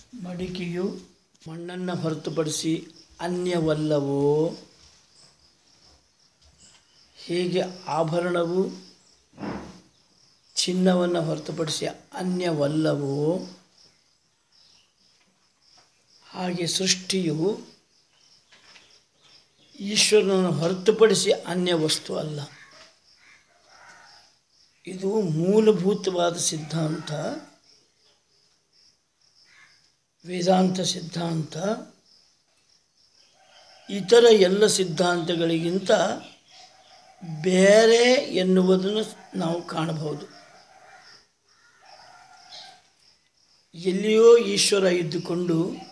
ಮಡಿಕೆಯು ಮಣ್ಣನ್ನು ಹೊರತುಪಡಿಸಿ ಅನ್ಯವಲ್ಲವೋ ಹೇಗೆ ಆಭರಣವು ಚಿನ್ನವನ್ನು ಹೊರತುಪಡಿಸಿ ಅನ್ಯವಲ್ಲವೋ ಹಾಗೆ ಸೃಷ್ಟಿಯು ಈಶ್ವರನನ್ನು ಹೊರತುಪಡಿಸಿ ಅನ್ಯ ವಸ್ತು ಅಲ್ಲ ಇದು ಮೂಲಭೂತವಾದ ಸಿದ್ಧಾಂತ ವೇದಾಂತ ಸಿದ್ಧಾಂತ ಇತರ ಎಲ್ಲ ಸಿದ್ಧಾಂತಗಳಿಗಿಂತ ಬೇರೆ ಎನ್ನುವುದನ್ನು ನಾವು ಕಾಣಬಹುದು ಎಲ್ಲಿಯೋ ಈಶ್ವರ ಇದ್ದುಕೊಂಡು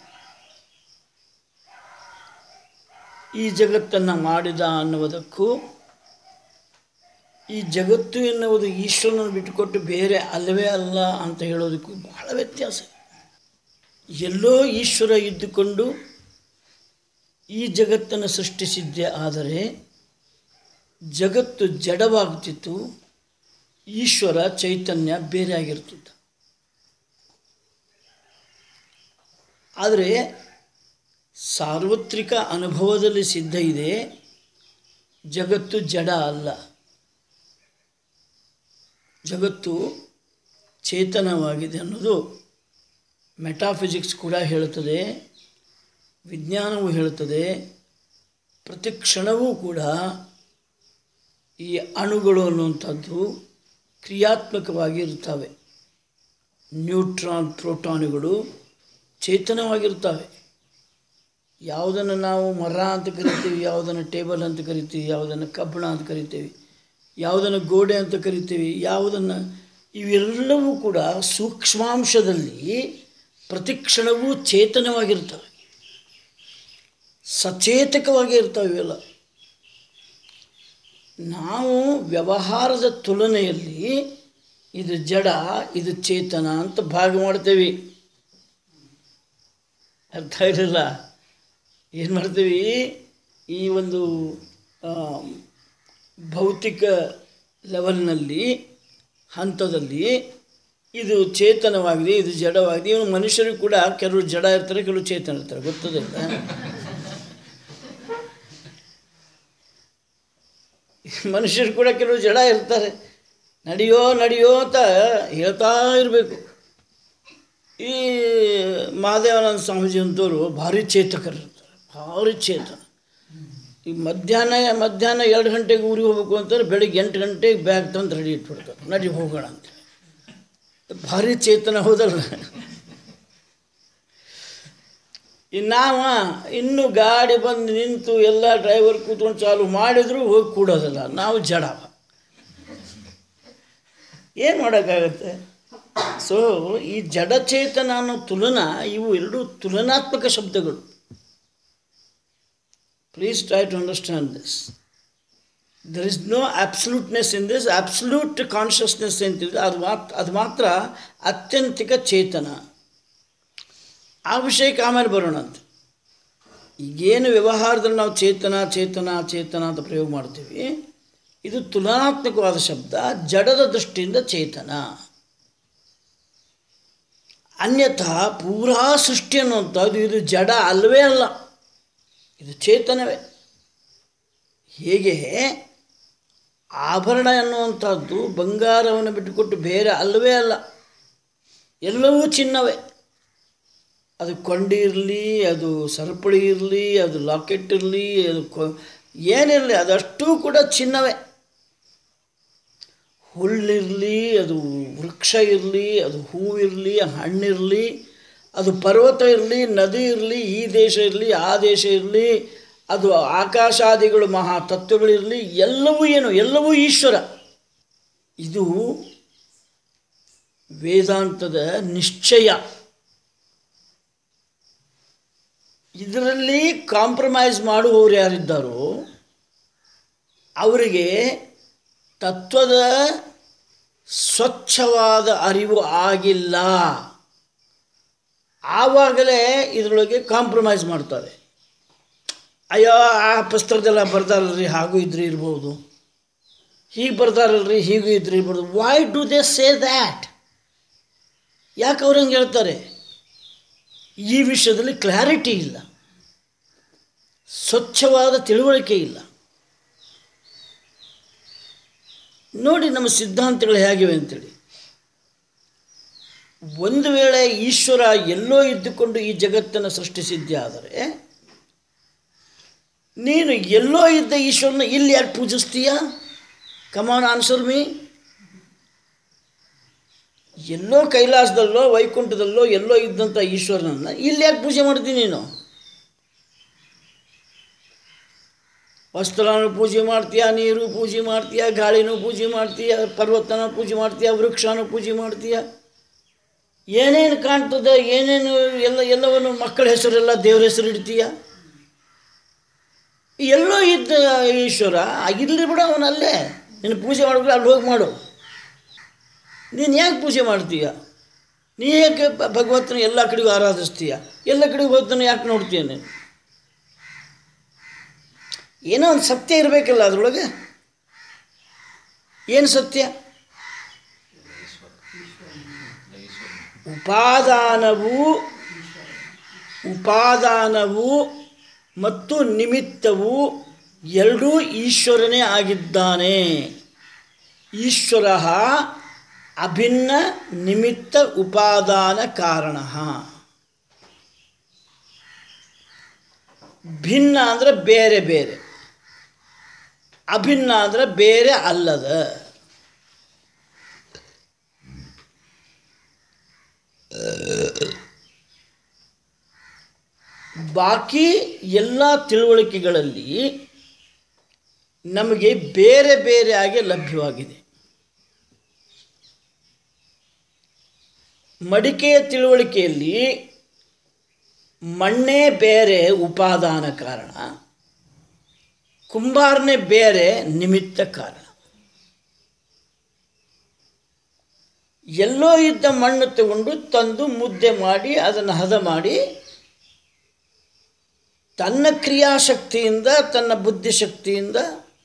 ಈ ಜಗತ್ತನ್ನು ಮಾಡಿದ ಅನ್ನುವುದಕ್ಕೂ ಈ ಜಗತ್ತು ಎನ್ನುವುದು ಈಶ್ವರನನ್ನು ಬಿಟ್ಟುಕೊಟ್ಟು ಬೇರೆ ಅಲ್ಲವೇ ಅಲ್ಲ ಅಂತ ಹೇಳೋದಕ್ಕೂ ಬಹಳ ವ್ಯತ್ಯಾಸ ಎಲ್ಲೋ ಈಶ್ವರ ಇದ್ದುಕೊಂಡು ಈ ಜಗತ್ತನ್ನು ಸೃಷ್ಟಿಸಿದ್ದೇ ಆದರೆ ಜಗತ್ತು ಜಡವಾಗುತ್ತಿತ್ತು ಈಶ್ವರ ಚೈತನ್ಯ ಬೇರೆ ಆಗಿರ್ತಿದ್ದ ಆದರೆ ಸಾರ್ವತ್ರಿಕ ಅನುಭವದಲ್ಲಿ ಸಿದ್ಧ ಇದೆ ಜಗತ್ತು ಜಡ ಅಲ್ಲ ಜಗತ್ತು ಚೇತನವಾಗಿದೆ ಅನ್ನೋದು ಮೆಟಾಫಿಸಿಕ್ಸ್ ಕೂಡ ಹೇಳುತ್ತದೆ ವಿಜ್ಞಾನವು ಹೇಳುತ್ತದೆ ಪ್ರತಿ ಕ್ಷಣವೂ ಕೂಡ ಈ ಅಣುಗಳು ಅನ್ನುವಂಥದ್ದು ಕ್ರಿಯಾತ್ಮಕವಾಗಿ ಇರ್ತವೆ ನ್ಯೂಟ್ರಾನ್ ಪ್ರೋಟಾನುಗಳು ಚೇತನವಾಗಿರ್ತವೆ ಯಾವುದನ್ನು ನಾವು ಮರ ಅಂತ ಕರಿತೀವಿ ಯಾವುದನ್ನು ಟೇಬಲ್ ಅಂತ ಕರಿತೀವಿ ಯಾವುದನ್ನು ಕಬ್ಬಣ ಅಂತ ಕರಿತೀವಿ ಯಾವುದನ್ನು ಗೋಡೆ ಅಂತ ಕರಿತೀವಿ ಯಾವುದನ್ನು ಇವೆಲ್ಲವೂ ಕೂಡ ಸೂಕ್ಷ್ಮಾಂಶದಲ್ಲಿ ಪ್ರತಿಕ್ಷಣವೂ ಚೇತನವಾಗಿರ್ತವೆ ಸಚೇತಕವಾಗಿ ಇರ್ತವೆ ಇವೆಲ್ಲ ನಾವು ವ್ಯವಹಾರದ ತುಲನೆಯಲ್ಲಿ ಇದು ಜಡ ಇದು ಚೇತನ ಅಂತ ಭಾಗ ಮಾಡ್ತೇವೆ ಅರ್ಥ ಇರಲಿಲ್ಲ ಏನು ಮಾಡ್ತೀವಿ ಈ ಒಂದು ಆ, ಭೌತಿಕ ಲೆವೆಲ್ನಲ್ಲಿ ಹಂತದಲ್ಲಿ ಇದು ಚೇತನವಾಗಿದೆ ಇದು ಜಡವಾಗಿದೆ ಇವನು ಮನುಷ್ಯರು ಕೂಡ ಕೆಲವರು ಜಡ ಇರ್ತಾರೆ ಕೆಲವರು ಚೇತನ ಇರ್ತಾರೆ ಗೊತ್ತದಿಲ್ಲ ಮನುಷ್ಯರು ಕೂಡ ಕೆಲವರು ಜಡ ಇರ್ತಾರೆ ನಡೆಯೋ ನಡೆಯೋ ಅಂತ ಹೇಳ್ತಾ ಇರಬೇಕು ಈ ಮಹಾದೇವಾನಂದ ಸ್ವಾಮೀಜಿ ಅಂತವರು ಭಾರಿ ಚೇತಕರು ಇರ್ತಾರೆ ಭಾರಿ ಚೇತನ ಈ ಮಧ್ಯಾಹ್ನ ಮಧ್ಯಾಹ್ನ ಎರಡು ಗಂಟೆಗೆ ಊರಿಗೆ ಹೋಗ್ಬೇಕು ಅಂತಾರೆ ಬೆಳಿಗ್ಗೆ ಎಂಟು ಗಂಟೆಗೆ ಬ್ಯಾಗ್ ತಂದು ರೆಡಿ ಇಟ್ಬಿಡ್ತಾರೆ ನಡಿ ಹೋಗೋಣ ಅಂತ ಭಾರಿ ಚೇತನ ಹೋದಲ್ಲ ಇನ್ನಾವ ಇನ್ನು ಗಾಡಿ ಬಂದು ನಿಂತು ಎಲ್ಲ ಡ್ರೈವರ್ ಕೂತ್ಕೊಂಡು ಚಾಲು ಮಾಡಿದ್ರು ಹೋಗಿ ಕೂಡೋದಿಲ್ಲ ನಾವು ಜಡವ ಏನು ಮಾಡೋಕ್ಕಾಗತ್ತೆ ಸೊ ಈ ಜಡಚೇತನ ಅನ್ನೋ ತುಲನಾ ಇವು ಎರಡು ತುಲನಾತ್ಮಕ ಶಬ್ದಗಳು please try to understand this there is no absoluteness in this absolute consciousness ಅಂತಿದೆ ಅದು ಮಾತ್ರ ಅದು ಮಾತ್ರ ಅತ್ಯಂತಿಕ ಚೇತನ ಆ ವಿಷಯಕ್ಕೆ ಆಮೇಲೆ ಬರೋಣ ಅಂತ ಈಗೇನು ವ್ಯವಹಾರದಲ್ಲಿ ನಾವು ಚೇತನ ಚೇತನ ಚೇತನ ಅಂತ ಪ್ರಯೋಗ ಮಾಡ್ತೀವಿ ಇದು ತುಲನಾತ್ಮಕವಾದ ಶಬ್ದ ಜಡದ ದೃಷ್ಟಿಯಿಂದ ಚೇತನ ಅನ್ಯಥಾ ಪೂರಾ ಸೃಷ್ಟಿ ಅನ್ನುವಂಥದ್ದು ಇದು ಜಡ ಅಲ್ಲವೇ ಅಲ್ಲ ಇದು ಚೇತನವೇ ಹೇಗೆ ಆಭರಣ ಎನ್ನುವಂಥದ್ದು ಬಂಗಾರವನ್ನು ಬಿಟ್ಟುಕೊಟ್ಟು ಬೇರೆ ಅಲ್ಲವೇ ಅಲ್ಲ ಎಲ್ಲವೂ ಚಿನ್ನವೇ ಅದು ಕೊಂಡಿ ಇರಲಿ ಅದು ಸರಪಳಿ ಇರಲಿ ಅದು ಲಾಕೆಟ್ ಇರಲಿ ಅದು ಕೊ ಏನಿರಲಿ ಅದಷ್ಟೂ ಕೂಡ ಚಿನ್ನವೇ ಹುಲ್ಲಿರಲಿ ಅದು ವೃಕ್ಷ ಇರಲಿ ಅದು ಹೂವಿರಲಿ ಹಣ್ಣಿರಲಿ ಅದು ಪರ್ವತ ಇರಲಿ ನದಿ ಇರಲಿ ಈ ದೇಶ ಇರಲಿ ಆ ದೇಶ ಇರಲಿ ಅದು ಆಕಾಶಾದಿಗಳು ಮಹಾ ತತ್ವಗಳಿರಲಿ ಎಲ್ಲವೂ ಏನು ಎಲ್ಲವೂ ಈಶ್ವರ ಇದು ವೇದಾಂತದ ನಿಶ್ಚಯ ಇದರಲ್ಲಿ ಕಾಂಪ್ರಮೈಸ್ ಮಾಡುವವರು ಯಾರಿದ್ದಾರೋ ಅವರಿಗೆ ತತ್ವದ ಸ್ವಚ್ಛವಾದ ಅರಿವು ಆಗಿಲ್ಲ ಆವಾಗಲೇ ಇದರೊಳಗೆ ಕಾಂಪ್ರಮೈಸ್ ಮಾಡ್ತಾರೆ ಅಯ್ಯೋ ಆ ಪುಸ್ತಕದೆಲ್ಲ ಬರ್ದಾರಲ್ರಿ ಹಾಗೂ ಇದ್ರೆ ಇರ್ಬೋದು ಹೀಗೆ ಬರ್ದಾರಲ್ರಿ ಹೀಗೂ ಇದ್ರೆ ಇರ್ಬೋದು why do they say that ಯಾಕೆ ಅವ್ರು ಹಂಗೆ ಹೇಳ್ತಾರೆ ಈ ವಿಷಯದಲ್ಲಿ ಕ್ಲಾರಿಟಿ ಇಲ್ಲ ಸ್ವಚ್ಛವಾದ ತಿಳುವಳಿಕೆ ಇಲ್ಲ ನೋಡಿ ನಮ್ಮ ಸಿದ್ಧಾಂತಗಳು ಹೇಗಿವೆ ಅಂತೇಳಿ ಒಂದು ವೇಳೆ ಈಶ್ವರ ಎಲ್ಲೋ ಇದ್ದುಕೊಂಡು ಈ ಜಗತ್ತನ್ನು ಸೃಷ್ಟಿಸಿದ್ದೇ ಆದರೆ ನೀನು ಎಲ್ಲೋ ಇದ್ದ ಈಶ್ವರನ ಇಲ್ಲಿ ಯಾಕೆ ಪೂಜಿಸ್ತೀಯ ಕಮಾನ್ ಆನ್ಸರ್ ಮೀ ಎಲ್ಲೋ ಕೈಲಾಸದಲ್ಲೋ ವೈಕುಂಠದಲ್ಲೋ ಎಲ್ಲೋ ಇದ್ದಂಥ ಈಶ್ವರನನ್ನು ಇಲ್ಲಿ ಯಾಕೆ ಪೂಜೆ ಮಾಡ್ತೀನಿ ನೀನು ವಸ್ತ್ರನೂ ಪೂಜೆ ಮಾಡ್ತೀಯ ನೀರು ಪೂಜೆ ಮಾಡ್ತೀಯ ಗಾಳಿನೂ ಪೂಜೆ ಮಾಡ್ತೀಯ ಪರ್ವತನ ಪೂಜೆ ಮಾಡ್ತೀಯ ವೃಕ್ಷನೂ ಪೂಜೆ ಮಾಡ್ತೀಯ ಏನೇನು ಕಾಣ್ತದೆ ಏನೇನು ಎಲ್ಲ ಎಲ್ಲವನ್ನು ಮಕ್ಕಳ ಹೆಸರೆಲ್ಲ ದೇವ್ರ ಹೆಸರು ಇಡ್ತೀಯ ಎಲ್ಲೋ ಇದ್ದ ಈಶ್ವರ ಇಲ್ಲಿ ಬಿಡು ಅವನಲ್ಲೇ ನೀನು ಪೂಜೆ ಮಾಡಿದ್ರೆ ಅಲ್ಲಿ ಹೋಗಿ ಮಾಡು ನೀನು ಯಾಕೆ ಪೂಜೆ ಮಾಡ್ತೀಯ ನೀ ಯಾಕೆ ಭ- ಭಗವಂತನ ಎಲ್ಲ ಕಡೆಗೂ ಆರಾಧಿಸ್ತೀಯ ಎಲ್ಲ ಕಡೆಗೂ ಹೋಗ್ತಾನೆ ಯಾಕೆ ನೋಡ್ತೀಯ ನೀನು ಏನೋ ಒಂದು ಸತ್ಯ ಇರಬೇಕಲ್ಲ ಅದರೊಳಗೆ ಏನು ಸತ್ಯ ಉಪಾದಾನವು ಉಪಾದಾನವು ಮತ್ತು ನಿಮಿತ್ತವು ಎರಡೂ ಈಶ್ವರನೇ ಆಗಿದ್ದಾನೆ ಈಶ್ವರ ಅಭಿನ್ನ ನಿಮಿತ್ತ ಉಪಾದಾನ ಕಾರಣ ಭಿನ್ನ ಅಂದರೆ ಬೇರೆ ಬೇರೆ ಅಭಿನ್ನ ಅಂದರೆ ಬೇರೆ ಅಲ್ಲದ ಬಾಕಿ ಎಲ್ಲ ತಿಳುವಳಿಕೆಗಳಲ್ಲಿ ನಮಗೆ ಬೇರೆ ಬೇರೆಯಾಗಿ ಲಭ್ಯವಾಗಿದೆ ಮಡಿಕೆಯ ತಿಳುವಳಿಕೆಯಲ್ಲಿ ಮಣ್ಣೇ ಬೇರೆ ಉಪಾದಾನ ಕಾರಣ ಕುಂಬಾರನೇ ಬೇರೆ ನಿಮಿತ್ತ ಕಾರಣ ಎಲ್ಲೋ ಇದ್ದ ಮಣ್ಣು ತಗೊಂಡು ತಂದು ಮುದ್ದೆ ಮಾಡಿ ಅದನ್ನು ಹದ ಮಾಡಿ ತನ್ನ ಕ್ರಿಯಾಶಕ್ತಿಯಿಂದ ತನ್ನ ಬುದ್ಧಿಶಕ್ತಿಯಿಂದ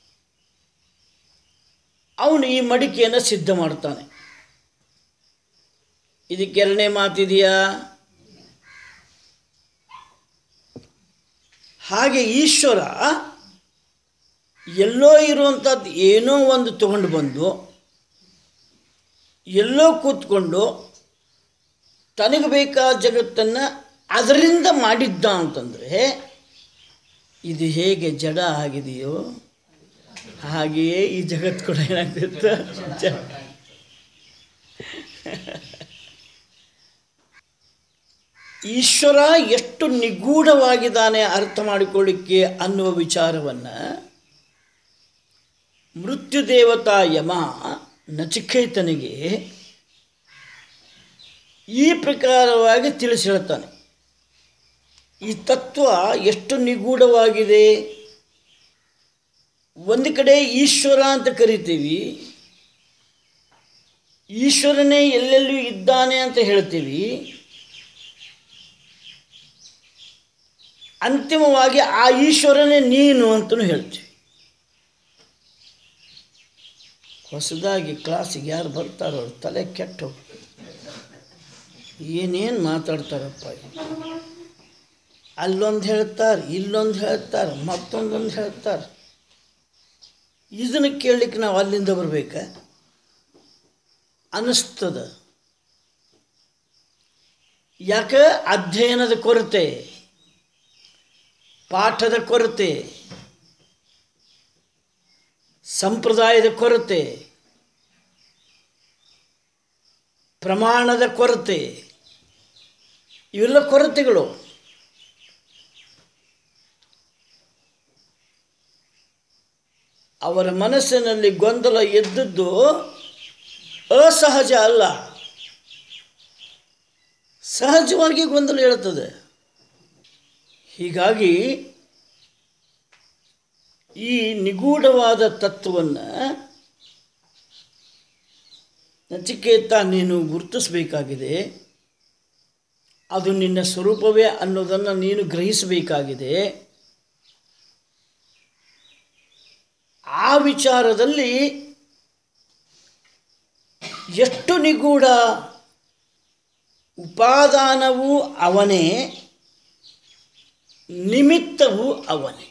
ಅವನು ಈ ಮಡಿಕೆಯನ್ನು ಸಿದ್ಧ ಮಾಡ್ತಾನೆ ಇದಕ್ಕೆ ಎರಡನೇ ಮಾತಿದೆಯಾ ಹಾಗೆ ಈಶ್ವರ ಎಲ್ಲೋ ಇರುವಂಥದ್ದು ಏನೋ ಒಂದು ತಗೊಂಡು ಬಂದು ಎಲ್ಲೋ ಕೂತ್ಕೊಂಡು ತನಗೆ ಬೇಕಾದ ಜಗತ್ತನ್ನು ಅದರಿಂದ ಮಾಡಿದ್ದ ಅಂತಂದರೆ ಇದು ಹೇಗೆ ಜಡ ಆಗಿದೆಯೋ ಹಾಗೆಯೇ ಈ ಜಗತ್ತು ಕೂಡ ಏನಾಗ್ತಿತ್ತು ಜಡ ಈಶ್ವರ ಎಷ್ಟು ನಿಗೂಢವಾಗಿದ್ದಾನೆ ಅರ್ಥ ಮಾಡಿಕೊಳ್ಳಿಕ್ಕೆ ಅನ್ನುವ ವಿಚಾರವನ್ನು ಮೃತ್ಯುದೇವತಾ ಯಮ ನಚಿಕೇತನಿಗೆ ಈ ಪ್ರಕಾರವಾಗಿ ತಿಳಿಸಿ ಹೇಳ್ತಾನೆ ಈ ತತ್ವ ಎಷ್ಟು ನಿಗೂಢವಾಗಿದೆ ಒಂದು ಕಡೆ ಈಶ್ವರ ಅಂತ ಕರಿತೀವಿ ಈಶ್ವರನೇ ಎಲ್ಲೆಲ್ಲೂ ಇದ್ದಾನೆ ಅಂತ ಹೇಳ್ತೀವಿ ಅಂತಿಮವಾಗಿ ಆ ಈಶ್ವರನೇ ನೀನು ಅಂತಲೂ ಹೇಳ್ತೀವಿ ಹೊಸದಾಗಿ ಕ್ಲಾಸಿಗೆ ಯಾರು ಬರ್ತಾರೋ ಅವ್ರ ತಲೆ ಕೆಟ್ಟು ಏನೇನು ಮಾತಾಡ್ತಾರಪ್ಪ ಅಲ್ಲೊಂದು ಹೇಳ್ತಾರೆ ಇಲ್ಲೊಂದು ಹೇಳ್ತಾರೆ ಮತ್ತೊಂದೊಂದು ಹೇಳ್ತಾರೆ ಇದನ್ನು ಕೇಳಲಿಕ್ಕೆ ನಾವು ಅಲ್ಲಿಂದ ಬರ್ಬೇಕ ಅನ್ನಿಸ್ತದ ಯಾಕೆ ಅಧ್ಯಯನದ ಕೊರತೆ ಪಾಠದ ಕೊರತೆ ಸಂಪ್ರದಾಯದ ಕೊರತೆ ಪ್ರಮಾಣದ ಕೊರತೆ ಇವೆಲ್ಲ ಕೊರತೆಗಳು ಅವರ ಮನಸ್ಸಿನಲ್ಲಿ ಗೊಂದಲ ಎದ್ದದ್ದು ಅಸಹಜ ಅಲ್ಲ ಸಹಜವಾಗಿ ಗೊಂದಲ ಹೇಳ್ತದೆ ಹೀಗಾಗಿ ಈ ನಿಗೂಢವಾದ ತತ್ವವನ್ನು ನಚಿಕೇತ ನೀನು ಗುರುತಿಸಬೇಕಾಗಿದೆ ಅದು ನಿನ್ನ ಸ್ವರೂಪವೇ ಅನ್ನೋದನ್ನು ನೀನು ಗ್ರಹಿಸಬೇಕಾಗಿದೆ ಆ ವಿಚಾರದಲ್ಲಿ ಎಷ್ಟು ನಿಗೂಢ ಉಪಾದಾನವು ಅವನೇ ನಿಮಿತ್ತವು ಅವನೇ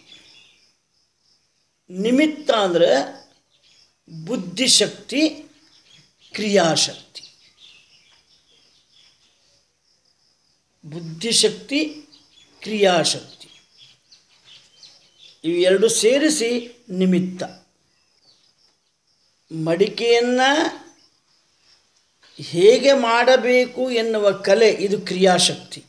ನಿಮಿತ್ತ ಅಂದರೆ ಬುದ್ಧಿಶಕ್ತಿ ಕ್ರಿಯಾಶಕ್ತಿ ಬುದ್ಧಿಶಕ್ತಿ ಕ್ರಿಯಾಶಕ್ತಿ ಇವೆರಡು ಸೇರಿಸಿ ನಿಮಿತ್ತ ಮಡಿಕೆಯನ್ನು ಹೇಗೆ ಮಾಡಬೇಕು ಎನ್ನುವ ಕಲೆ ಇದು ಕ್ರಿಯಾಶಕ್ತಿ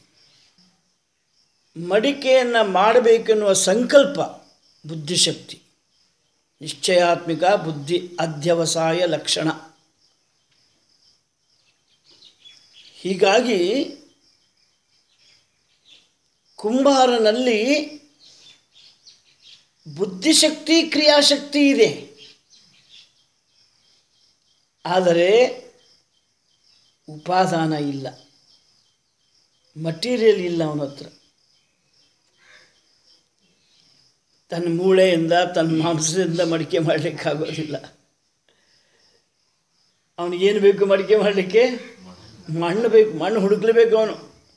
ಮಡಿಕೆಯನ್ನು ಮಾಡಬೇಕೆನ್ನುವ ಸಂಕಲ್ಪ ಬುದ್ಧಿಶಕ್ತಿ ನಿಶ್ಚಯಾತ್ಮಿಕ ಬುದ್ಧಿ ಅಧ್ಯವಸಾಯ ಲಕ್ಷಣ ಹೀಗಾಗಿ ಕುಂಬಾರನಲ್ಲಿ ಬುದ್ಧಿಶಕ್ತಿ ಕ್ರಿಯಾಶಕ್ತಿ ಇದೆ ಆದರೆ ಉಪಾದಾನ ಇಲ್ಲ ಮಟೀರಿಯಲ್ ಇಲ್ಲ ಅವನ ಹತ್ರ ತನ್ನ ಮೂಳೆಯಿಂದ ತನ್ನ ಮಾಂಸದಿಂದ ಮಡಿಕೆ ಮಾಡಲಿಕ್ಕಾಗೋದಿಲ್ಲ ಅವನಿಗೇನು ಬೇಕು ಮಡಿಕೆ ಮಾಡಲಿಕ್ಕೆ ಮಣ್ಣು ಬೇಕು ಮಣ್ಣು ಹುಡುಕ್ಲೇಬೇಕು ಅವನು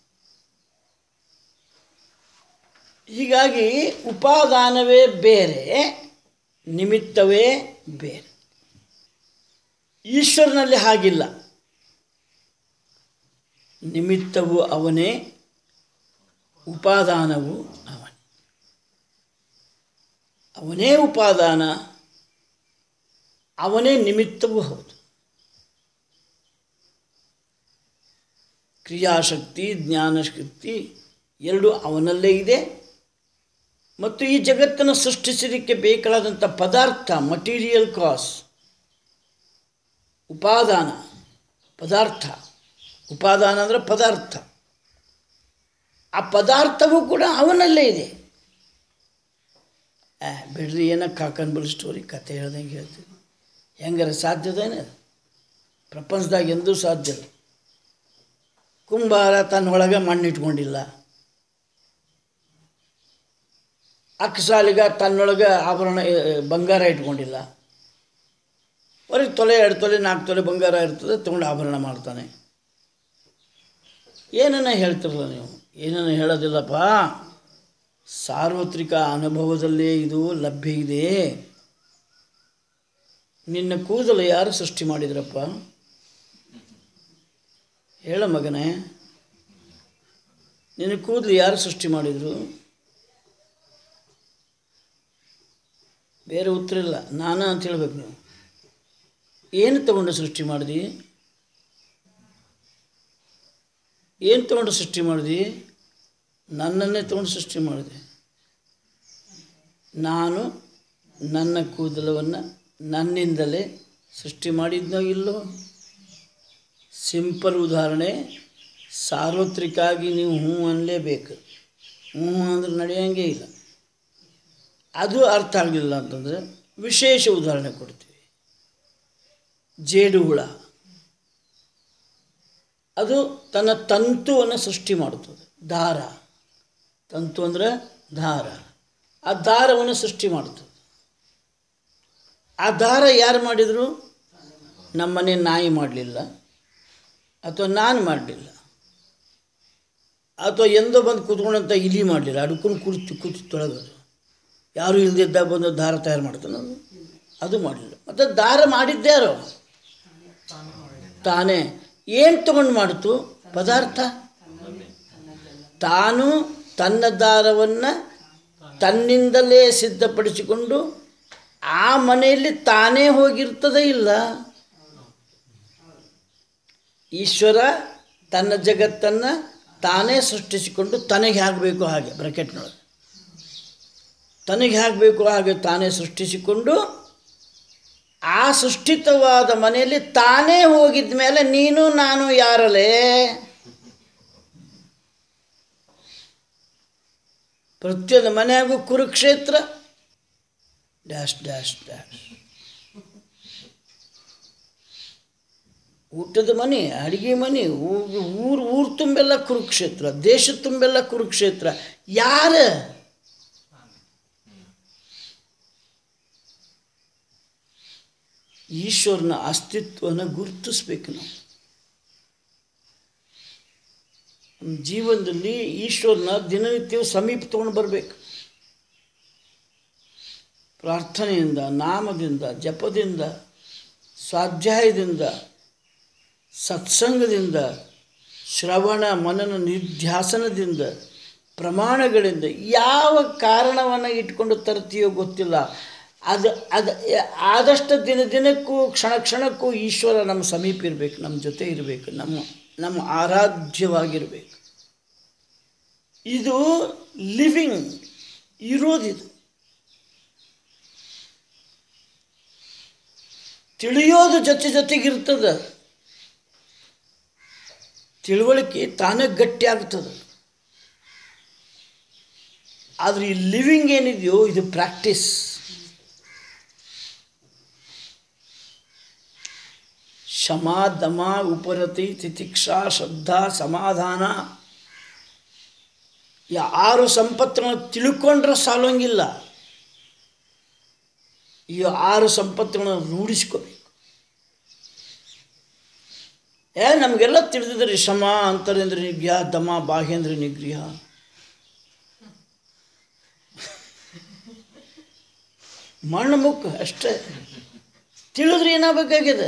ಹೀಗಾಗಿ ಉಪಾದಾನವೇ ಬೇರೆ ನಿಮಿತ್ತವೇ ಬೇರೆ ಈಶ್ವರನಲ್ಲಿ ಹಾಗಿಲ್ಲ ನಿಮಿತ್ತವು ಅವನೇ ಉಪಾದಾನವು ಅವನೇ ಅವನೇ ಉಪಾದಾನ ಅವನೇ ನಿಮಿತ್ತವೂ ಹೌದು ಕ್ರಿಯಾಶಕ್ತಿ ಜ್ಞಾನಶಕ್ತಿ ಎರಡು ಅವನಲ್ಲೇ ಇದೆ ಮತ್ತು ಈ ಜಗತ್ತನ್ನು ಸೃಷ್ಟಿಸಲಿಕ್ಕೆ ಬೇಕಾದಂಥ ಪದಾರ್ಥ ಮಟೀರಿಯಲ್ ಕಾಸ್ ಉಪಾದಾನ ಪದಾರ್ಥ ಉಪಾದಾನ ಅಂದರೆ ಪದಾರ್ಥ ಆ ಪದಾರ್ಥವೂ ಕೂಡ ಅವನಲ್ಲೇ ಇದೆ ಆ ಬಿಡ್ರಿ ಏನೋ ಕಾಕನ್ಬಲ್ ಸ್ಟೋರಿ ಕತೆ ಹೇಳ್ದಂಗೆ ಹೇಳ್ತೀವಿ ಹೆಂಗಾರ ಸಾಧ್ಯದೇನೆ ಅದು ಪ್ರಪಂಚದಾಗ ಎಂದೂ ಸಾಧ್ಯ ಇಲ್ಲ ಕುಂಬಾರ ತನ್ನೊಳಗೆ ಮಣ್ಣಿಟ್ಕೊಂಡಿಲ್ಲ ಅಕ್ಕಸಾಲಿಗ ತನ್ನೊಳಗೆ ಆಭರಣ ಆ, ಬಂಗಾರ ಇಟ್ಕೊಂಡಿಲ್ಲ ಹೊರಗೆ ತೊಲೆ ಎರಡು ತೊಲೆ ನಾಲ್ಕು ತೊಲೆ ಬಂಗಾರ ಇರ್ತದೆ ತೊಗೊಂಡು ಆಭರಣ ಮಾಡ್ತಾನೆ ಏನನ್ನ ಹೇಳ್ತಿರಲ್ಲ ನೀವು ಏನನ್ನ ಹೇಳೋದಿಲ್ಲಪ್ಪ ಸಾರ್ವತ್ರಿಕ ಅನುಭವದಲ್ಲೇ ಇದು ಲಭ್ಯ ಇದೆ ನಿನ್ನ ಕೂದಲು ಯಾರು ಸೃಷ್ಟಿ ಮಾಡಿದ್ರಪ್ಪ ಹೇಳ ಮಗನೇ ನಿನ್ನ ಕೂದಲು ಯಾರು ಸೃಷ್ಟಿ ಮಾಡಿದರು ಬೇರೆ ಉತ್ತರ ಇಲ್ಲ ನಾನ ಅಂತ ಹೇಳ್ಬೇಕು ನೀವು ಏನು ತಗೊಂಡು ಸೃಷ್ಟಿ ಮಾಡಿದಿ ಏನು ತಗೊಂಡು ಸೃಷ್ಟಿ ಮಾಡಿದಿ ನನ್ನನ್ನೇ ತಗೊಂಡು ಸೃಷ್ಟಿ ಮಾಡಿದೆ ನಾನು ನನ್ನ ಕೂದಲವನ್ನು ನನ್ನಿಂದಲೇ ಸೃಷ್ಟಿ ಮಾಡಿದ್ನೋ ಇಲ್ಲೋ ಸಿಂಪಲ್ ಉದಾಹರಣೆ ಸಾರ್ವತ್ರಿಕಾಗಿ ನೀವು ಹ್ಞೂ ಅನ್ನಲೇಬೇಕು ಹ್ಞೂ ಅಂದ್ರೆ ನಡೆಯೋಂಗೇ ಇಲ್ಲ ಅದು ಅರ್ಥ ಆಗಲಿಲ್ಲ ಅಂತಂದರೆ ವಿಶೇಷ ಉದಾಹರಣೆ ಕೊಡ್ತೀವಿ ಜೇಡು ಹುಳ ಅದು ತನ್ನ ತಂತುವನ್ನು ಸೃಷ್ಟಿ ಮಾಡುತ್ತದೆ ದಾರ ತಂತು ಅಂದರೆ ದಾರ ಆ ದಾರವನ್ನು ಸೃಷ್ಟಿ ಮಾಡುತ್ತದೆ ಆ ದಾರ ಯಾರು ಮಾಡಿದರು ನಮ್ಮನೆ ನಾಯಿ ಮಾಡಲಿಲ್ಲ ಅಥವಾ ನಾನು ಮಾಡಲಿಲ್ಲ ಅಥವಾ ಎಂದೋ ಬಂದು ಕೂತ್ಕೊಂಡಂಥ ಇಲಿ ಮಾಡಲಿಲ್ಲ ಅಡ್ಕೊಂಡು ಕುಳಿತು ಕೂತು ತೊಳಗೋದು ಯಾರು ಇಲ್ದಿದ್ದಾಗ ಬಂದು ದಾರ ತಯಾರು ಮಾಡ್ತಾನೆ ಅದು ಅದು ಮಾಡಲಿಲ್ಲ ಮತ್ತು ದಾರ ಮಾಡಿದ್ದ್ಯಾರೋ ತಾನೇ ಏನು ತಗೊಂಡು ಮಾಡಿತು ಪದಾರ್ಥ ತಾನು ತನ್ನ ದಾರವನ್ನು ತನ್ನಿಂದಲೇ ಸಿದ್ಧಪಡಿಸಿಕೊಂಡು ಆ ಮನೆಯಲ್ಲಿ ತಾನೇ ಹೋಗಿರ್ತದೆ ಇಲ್ಲ ಈಶ್ವರ ತನ್ನ ಜಗತ್ತನ್ನು ತಾನೇ ಸೃಷ್ಟಿಸಿಕೊಂಡು ತನಗೆ ಆಗಬೇಕು ಹಾಗೆ ಬ್ರಕೆಟ್ನೊಳಗೆ ತನಗೆ ಆಗಬೇಕು ಹಾಗೆ ತಾನೇ ಸೃಷ್ಟಿಸಿಕೊಂಡು ಆ ಸೃಷ್ಟಿತವಾದ ಮನೆಯಲ್ಲಿ ತಾನೇ ಹೋಗಿದ ಮೇಲೆ ನೀನು ನಾನು ಯಾರಲೇ ಪ್ರತಿಯೊಂದು ಮನೆಯಾಗೂ ಕುರುಕ್ಷೇತ್ರ ಡ್ಯಾಶ್ ಡ್ಯಾಶ್ ಡ್ಯಾಶ್ ಊಟದ ಮನೆ ಅಡಿಗೆ ಮನೆ ಊರು ಊರು ಊರು ತುಂಬೆಲ್ಲ ಕುರುಕ್ಷೇತ್ರ ದೇಶ ತುಂಬೆಲ್ಲ ಕುರುಕ್ಷೇತ್ರ ಯಾರ ಈಶ್ವರನ ಅಸ್ತಿತ್ವನ ಗುರುತಿಸ್ಬೇಕು ನಾವು ನಮ್ಮ ಜೀವನದಲ್ಲಿ ಈಶ್ವರನ ದಿನನಿತ್ಯವೂ ಸಮೀಪ ತೊಗೊಂಡು ಬರಬೇಕು ಪ್ರಾರ್ಥನೆಯಿಂದ ನಾಮದಿಂದ ಜಪದಿಂದ ಸ್ವಾಧ್ಯಾಯದಿಂದ ಸತ್ಸಂಗದಿಂದ ಶ್ರವಣ ಮನನ ನಿಧ್ಯಾಸನದಿಂದ ಪ್ರಮಾಣಗಳಿಂದ ಯಾವ ಕಾರಣವನ್ನು ಇಟ್ಕೊಂಡು ತರ್ತೀಯೋ ಗೊತ್ತಿಲ್ಲ ಅದು ಅದು ಆದಷ್ಟು ದಿನ ದಿನಕ್ಕೂ ಕ್ಷಣ ಕ್ಷಣಕ್ಕೂ ಈಶ್ವರ ನಮ್ಮ ಸಮೀಪ ಇರಬೇಕು ನಮ್ಮ ಜೊತೆ ಇರಬೇಕು ನಮ್ಮ ನಮ್ಮ ಆರಾಧ್ಯವಾಗಿರಬೇಕು ಇದು ಲಿವಿಂಗ್ ಇರೋದಿದು ತಿಳಿಯೋದು ಜೊತೆ ಜೊತೆಗಿರ್ತದೆ ತಿಳುವಳಿಕೆ ತಾನೇ ಗಟ್ಟಿ ಆಗ್ತದೆ ಆದರೆ ಈ ಲಿವಿಂಗ್ ಏನಿದೆಯೋ ಇದು ಪ್ರಾಕ್ಟೀಸ್ ಶಮ ದಮ ಉಪರತಿ ತಿತಿಕ್ಷಾ ಶ್ರದ್ಧಾ ಸಮಾಧಾನ ಈ ಆರು ಸಂಪತ್ತುಗಳನ್ನು ತಿಳ್ಕೊಂಡ್ರೆ ಸಾಲೋಂಗಿಲ್ಲ ಈ ಆರು ಸಂಪತ್ತುಗಳನ್ನು ರೂಢಿಸ್ಕೋಬೇಕು ಏ ನಮಗೆಲ್ಲ ತಿಳಿದಿದ್ರಿ ಶಮ ಅಂತರೇಂದ್ರ ನಿಗ್ರಹ ದಮ ಬಾಹ್ಯೇಂದ್ರ ನಿಗ್ರಹ ಮಣ್ಣು ಮುಕ್ಕು ಅಷ್ಟೇ ತಿಳಿದ್ರೆ ಏನಾಗಬೇಕಾಗಿದೆ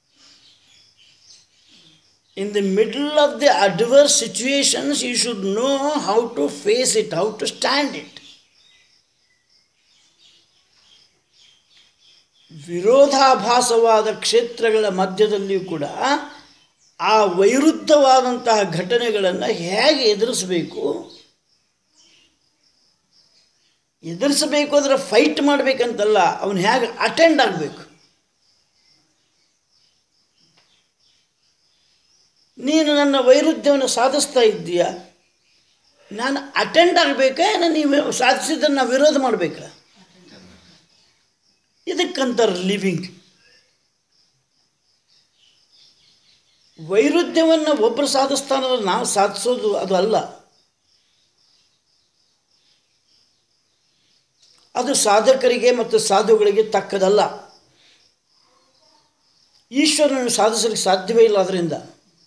in the middle of the adverse situations, you should know how to face it, how to stand it. ವಿರೋಧಾಭಾಸವಾದ ಕ್ಷೇತ್ರಗಳ ಮಧ್ಯದಲ್ಲಿಯೂ ಕೂಡ ಆ ವೈರುದ್ಧವಾದಂತಹ ಘಟನೆಗಳನ್ನು ಹೇಗೆ ಎದುರಿಸಬೇಕು ಎದುರಿಸಬೇಕು ಅಂದರೆ ಫೈಟ್ ಮಾಡಬೇಕಂತಲ್ಲ ಅವನು ಹೇಗೆ ಅಟೆಂಡ್ ಆಗಬೇಕು ನೀನು ನನ್ನ ವೈರುಧ್ಯವನ್ನು ಸಾಧಿಸ್ತಾ ಇದ್ದೀಯಾ ನಾನು ಅಟೆಂಡ್ ಆಗಬೇಕಾ ಏನೋ ನೀವು ಸಾಧಿಸಿದ್ದನ್ನು ವಿರೋಧ ಮಾಡಬೇಕಾ ಇದಕ್ಕಂತಾರೆ ಲಿವಿಂಗ್ ವೈರುಧ್ಯವನ್ನು ಒಬ್ಬರು ಸಾಧಿಸ್ತಾನಲ್ಲ ನಾವು ಸಾಧಿಸೋದು ಅದು ಅಲ್ಲ ಅದು ಸಾಧಕರಿಗೆ ಮತ್ತು ಸಾಧುಗಳಿಗೆ ತಕ್ಕದಲ್ಲ ಈಶ್ವರನನ್ನು ಸಾಧಿಸಲಿಕ್ಕೆ ಸಾಧ್ಯವೇ ಇಲ್ಲ ಅದರಿಂದ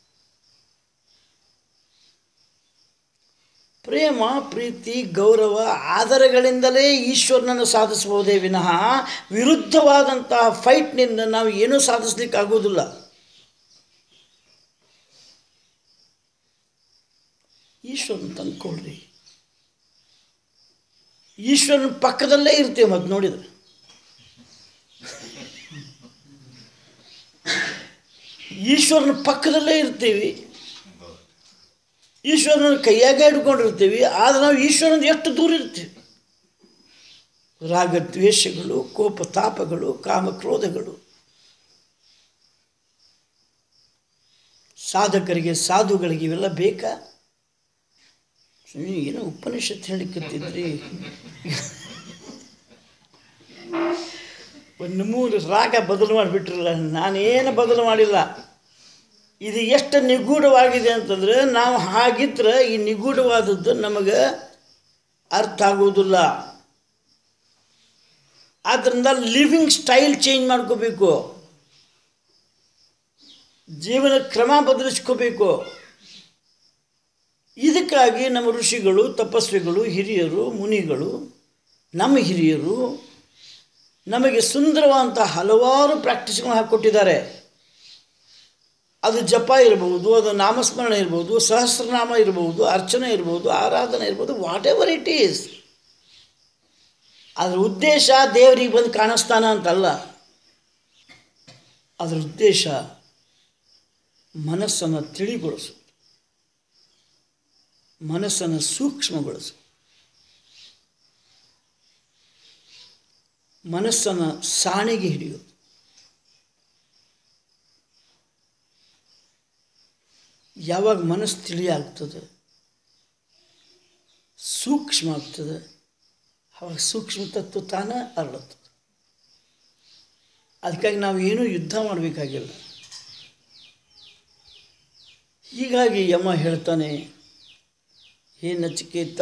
ಪ್ರೇಮ ಪ್ರೀತಿ ಗೌರವ ಆದರಗಳಿಂದಲೇ ಈಶ್ವರನನ್ನು ಸಾಧಿಸಬಹುದೇ ವಿನಃ ವಿರುದ್ಧವಾದಂತಹ ಫೈಟ್ನಿಂದ ನಾವು ಏನೂ ಸಾಧಿಸ್ಲಿಕ್ಕೆ ಆಗೋದಿಲ್ಲ ಈಶ್ವರನ ತಂದ್ಕೊಳ್ರಿ ಈಶ್ವರನ ಪಕ್ಕದಲ್ಲೇ ಇರ್ತೀವಿ ಮತ್ತು ನೋಡಿದ್ರೆ ಈಶ್ವರನ ಪಕ್ಕದಲ್ಲೇ ಇರ್ತೀವಿ ಈಶ್ವರನ ಕೈಯಾಗೆ ಹಿಡ್ಕೊಂಡಿರ್ತೀವಿ ಆದರೆ ನಾವು ಈಶ್ವರನ ಎಷ್ಟು ದೂರ ಇರ್ತೀವಿ ರಾಗ ದ್ವೇಷಗಳು ಕೋಪ ತಾಪಗಳು ಕಾಮಕ್ರೋಧಗಳು ಸಾಧಕರಿಗೆ ಸಾಧುಗಳಿಗೆ ಇವೆಲ್ಲ ಬೇಕಾ ಸ್ವಾಮಿ ಏನೋ ಉಪನಿಷತ್ ಹೇಳಿಕತ್ತಿದ್ರಿ ಒಂದು ಮೂರು ರಾಗ ಬದಲು ಮಾಡಿಬಿಟ್ರಲ್ಲ ನಾನೇನು ಬದಲು ಮಾಡಿಲ್ಲ ಇದು ಎಷ್ಟು ನಿಗೂಢವಾಗಿದೆ ಅಂತಂದರೆ ನಾವು ಹಾಗಿದ್ರೆ ಈ ನಿಗೂಢವಾದದ್ದು ನಮಗೆ ಅರ್ಥ ಆಗೋದಿಲ್ಲ ಆದ್ದರಿಂದ ಲಿವಿಂಗ್ ಸ್ಟೈಲ್ ಚೇಂಜ್ ಮಾಡ್ಕೋಬೇಕು ಜೀವನ ಕ್ರಮ ಬದಲಿಸ್ಕೋಬೇಕು ಇದಕ್ಕಾಗಿ ನಮ್ಮ ಋಷಿಗಳು ತಪಸ್ವಿಗಳು ಹಿರಿಯರು ಮುನಿಗಳು ನಮ್ಮ ಹಿರಿಯರು ನಮಗೆ ಸುಂದರವಾದಂಥ ಹಲವಾರು ಪ್ರಾಕ್ಟೀಸ್ಗಳನ್ನ ಹಾಕ್ಕೊಟ್ಟಿದ್ದಾರೆ ಅದು ಜಪ ಇರಬಹುದು ಅದು ನಾಮಸ್ಮರಣೆ ಇರ್ಬೋದು ಸಹಸ್ರನಾಮ ಇರ್ಬೋದು ಅರ್ಚನೆ ಇರ್ಬೋದು ಆರಾಧನೆ ಇರ್ಬೋದು ವಾಟ್ ಎವರ್ ಇಟ್ ಈಸ್ ಅದ್ರ ಉದ್ದೇಶ ದೇವರಿಗೆ ಬಂದು ಕಾಣಿಸ್ತಾನ ಅಂತಲ್ಲ ಅದರ ಉದ್ದೇಶ ಮನಸ್ಸನ್ನು ತಿಳಿಗೊಳಿಸು ಮನಸ್ಸನ್ನು ಸೂಕ್ಷ್ಮಗೊಳಿಸು ಮನಸ್ಸನ್ನು ಸಾಣಿಗೆ ಹಿಡಿಯೋದು ಯಾವಾಗ ಮನಸ್ಸು ತಿಳಿಯಾಗ್ತದೆ ಸೂಕ್ಷ್ಮ ಆಗ್ತದೆ ಅವಾಗ ಸೂಕ್ಷ್ಮ ತತ್ವ ತಾನೇ ಅರಳುತ್ತದೆ ಅದಕ್ಕಾಗಿ ನಾವು ಏನೂ ಯುದ್ಧ ಮಾಡಬೇಕಾಗಿಲ್ಲ ಹೀಗಾಗಿ ಯಮ ಹೇಳ್ತಾನೆ ಹೇ ನಚಿಕೇತ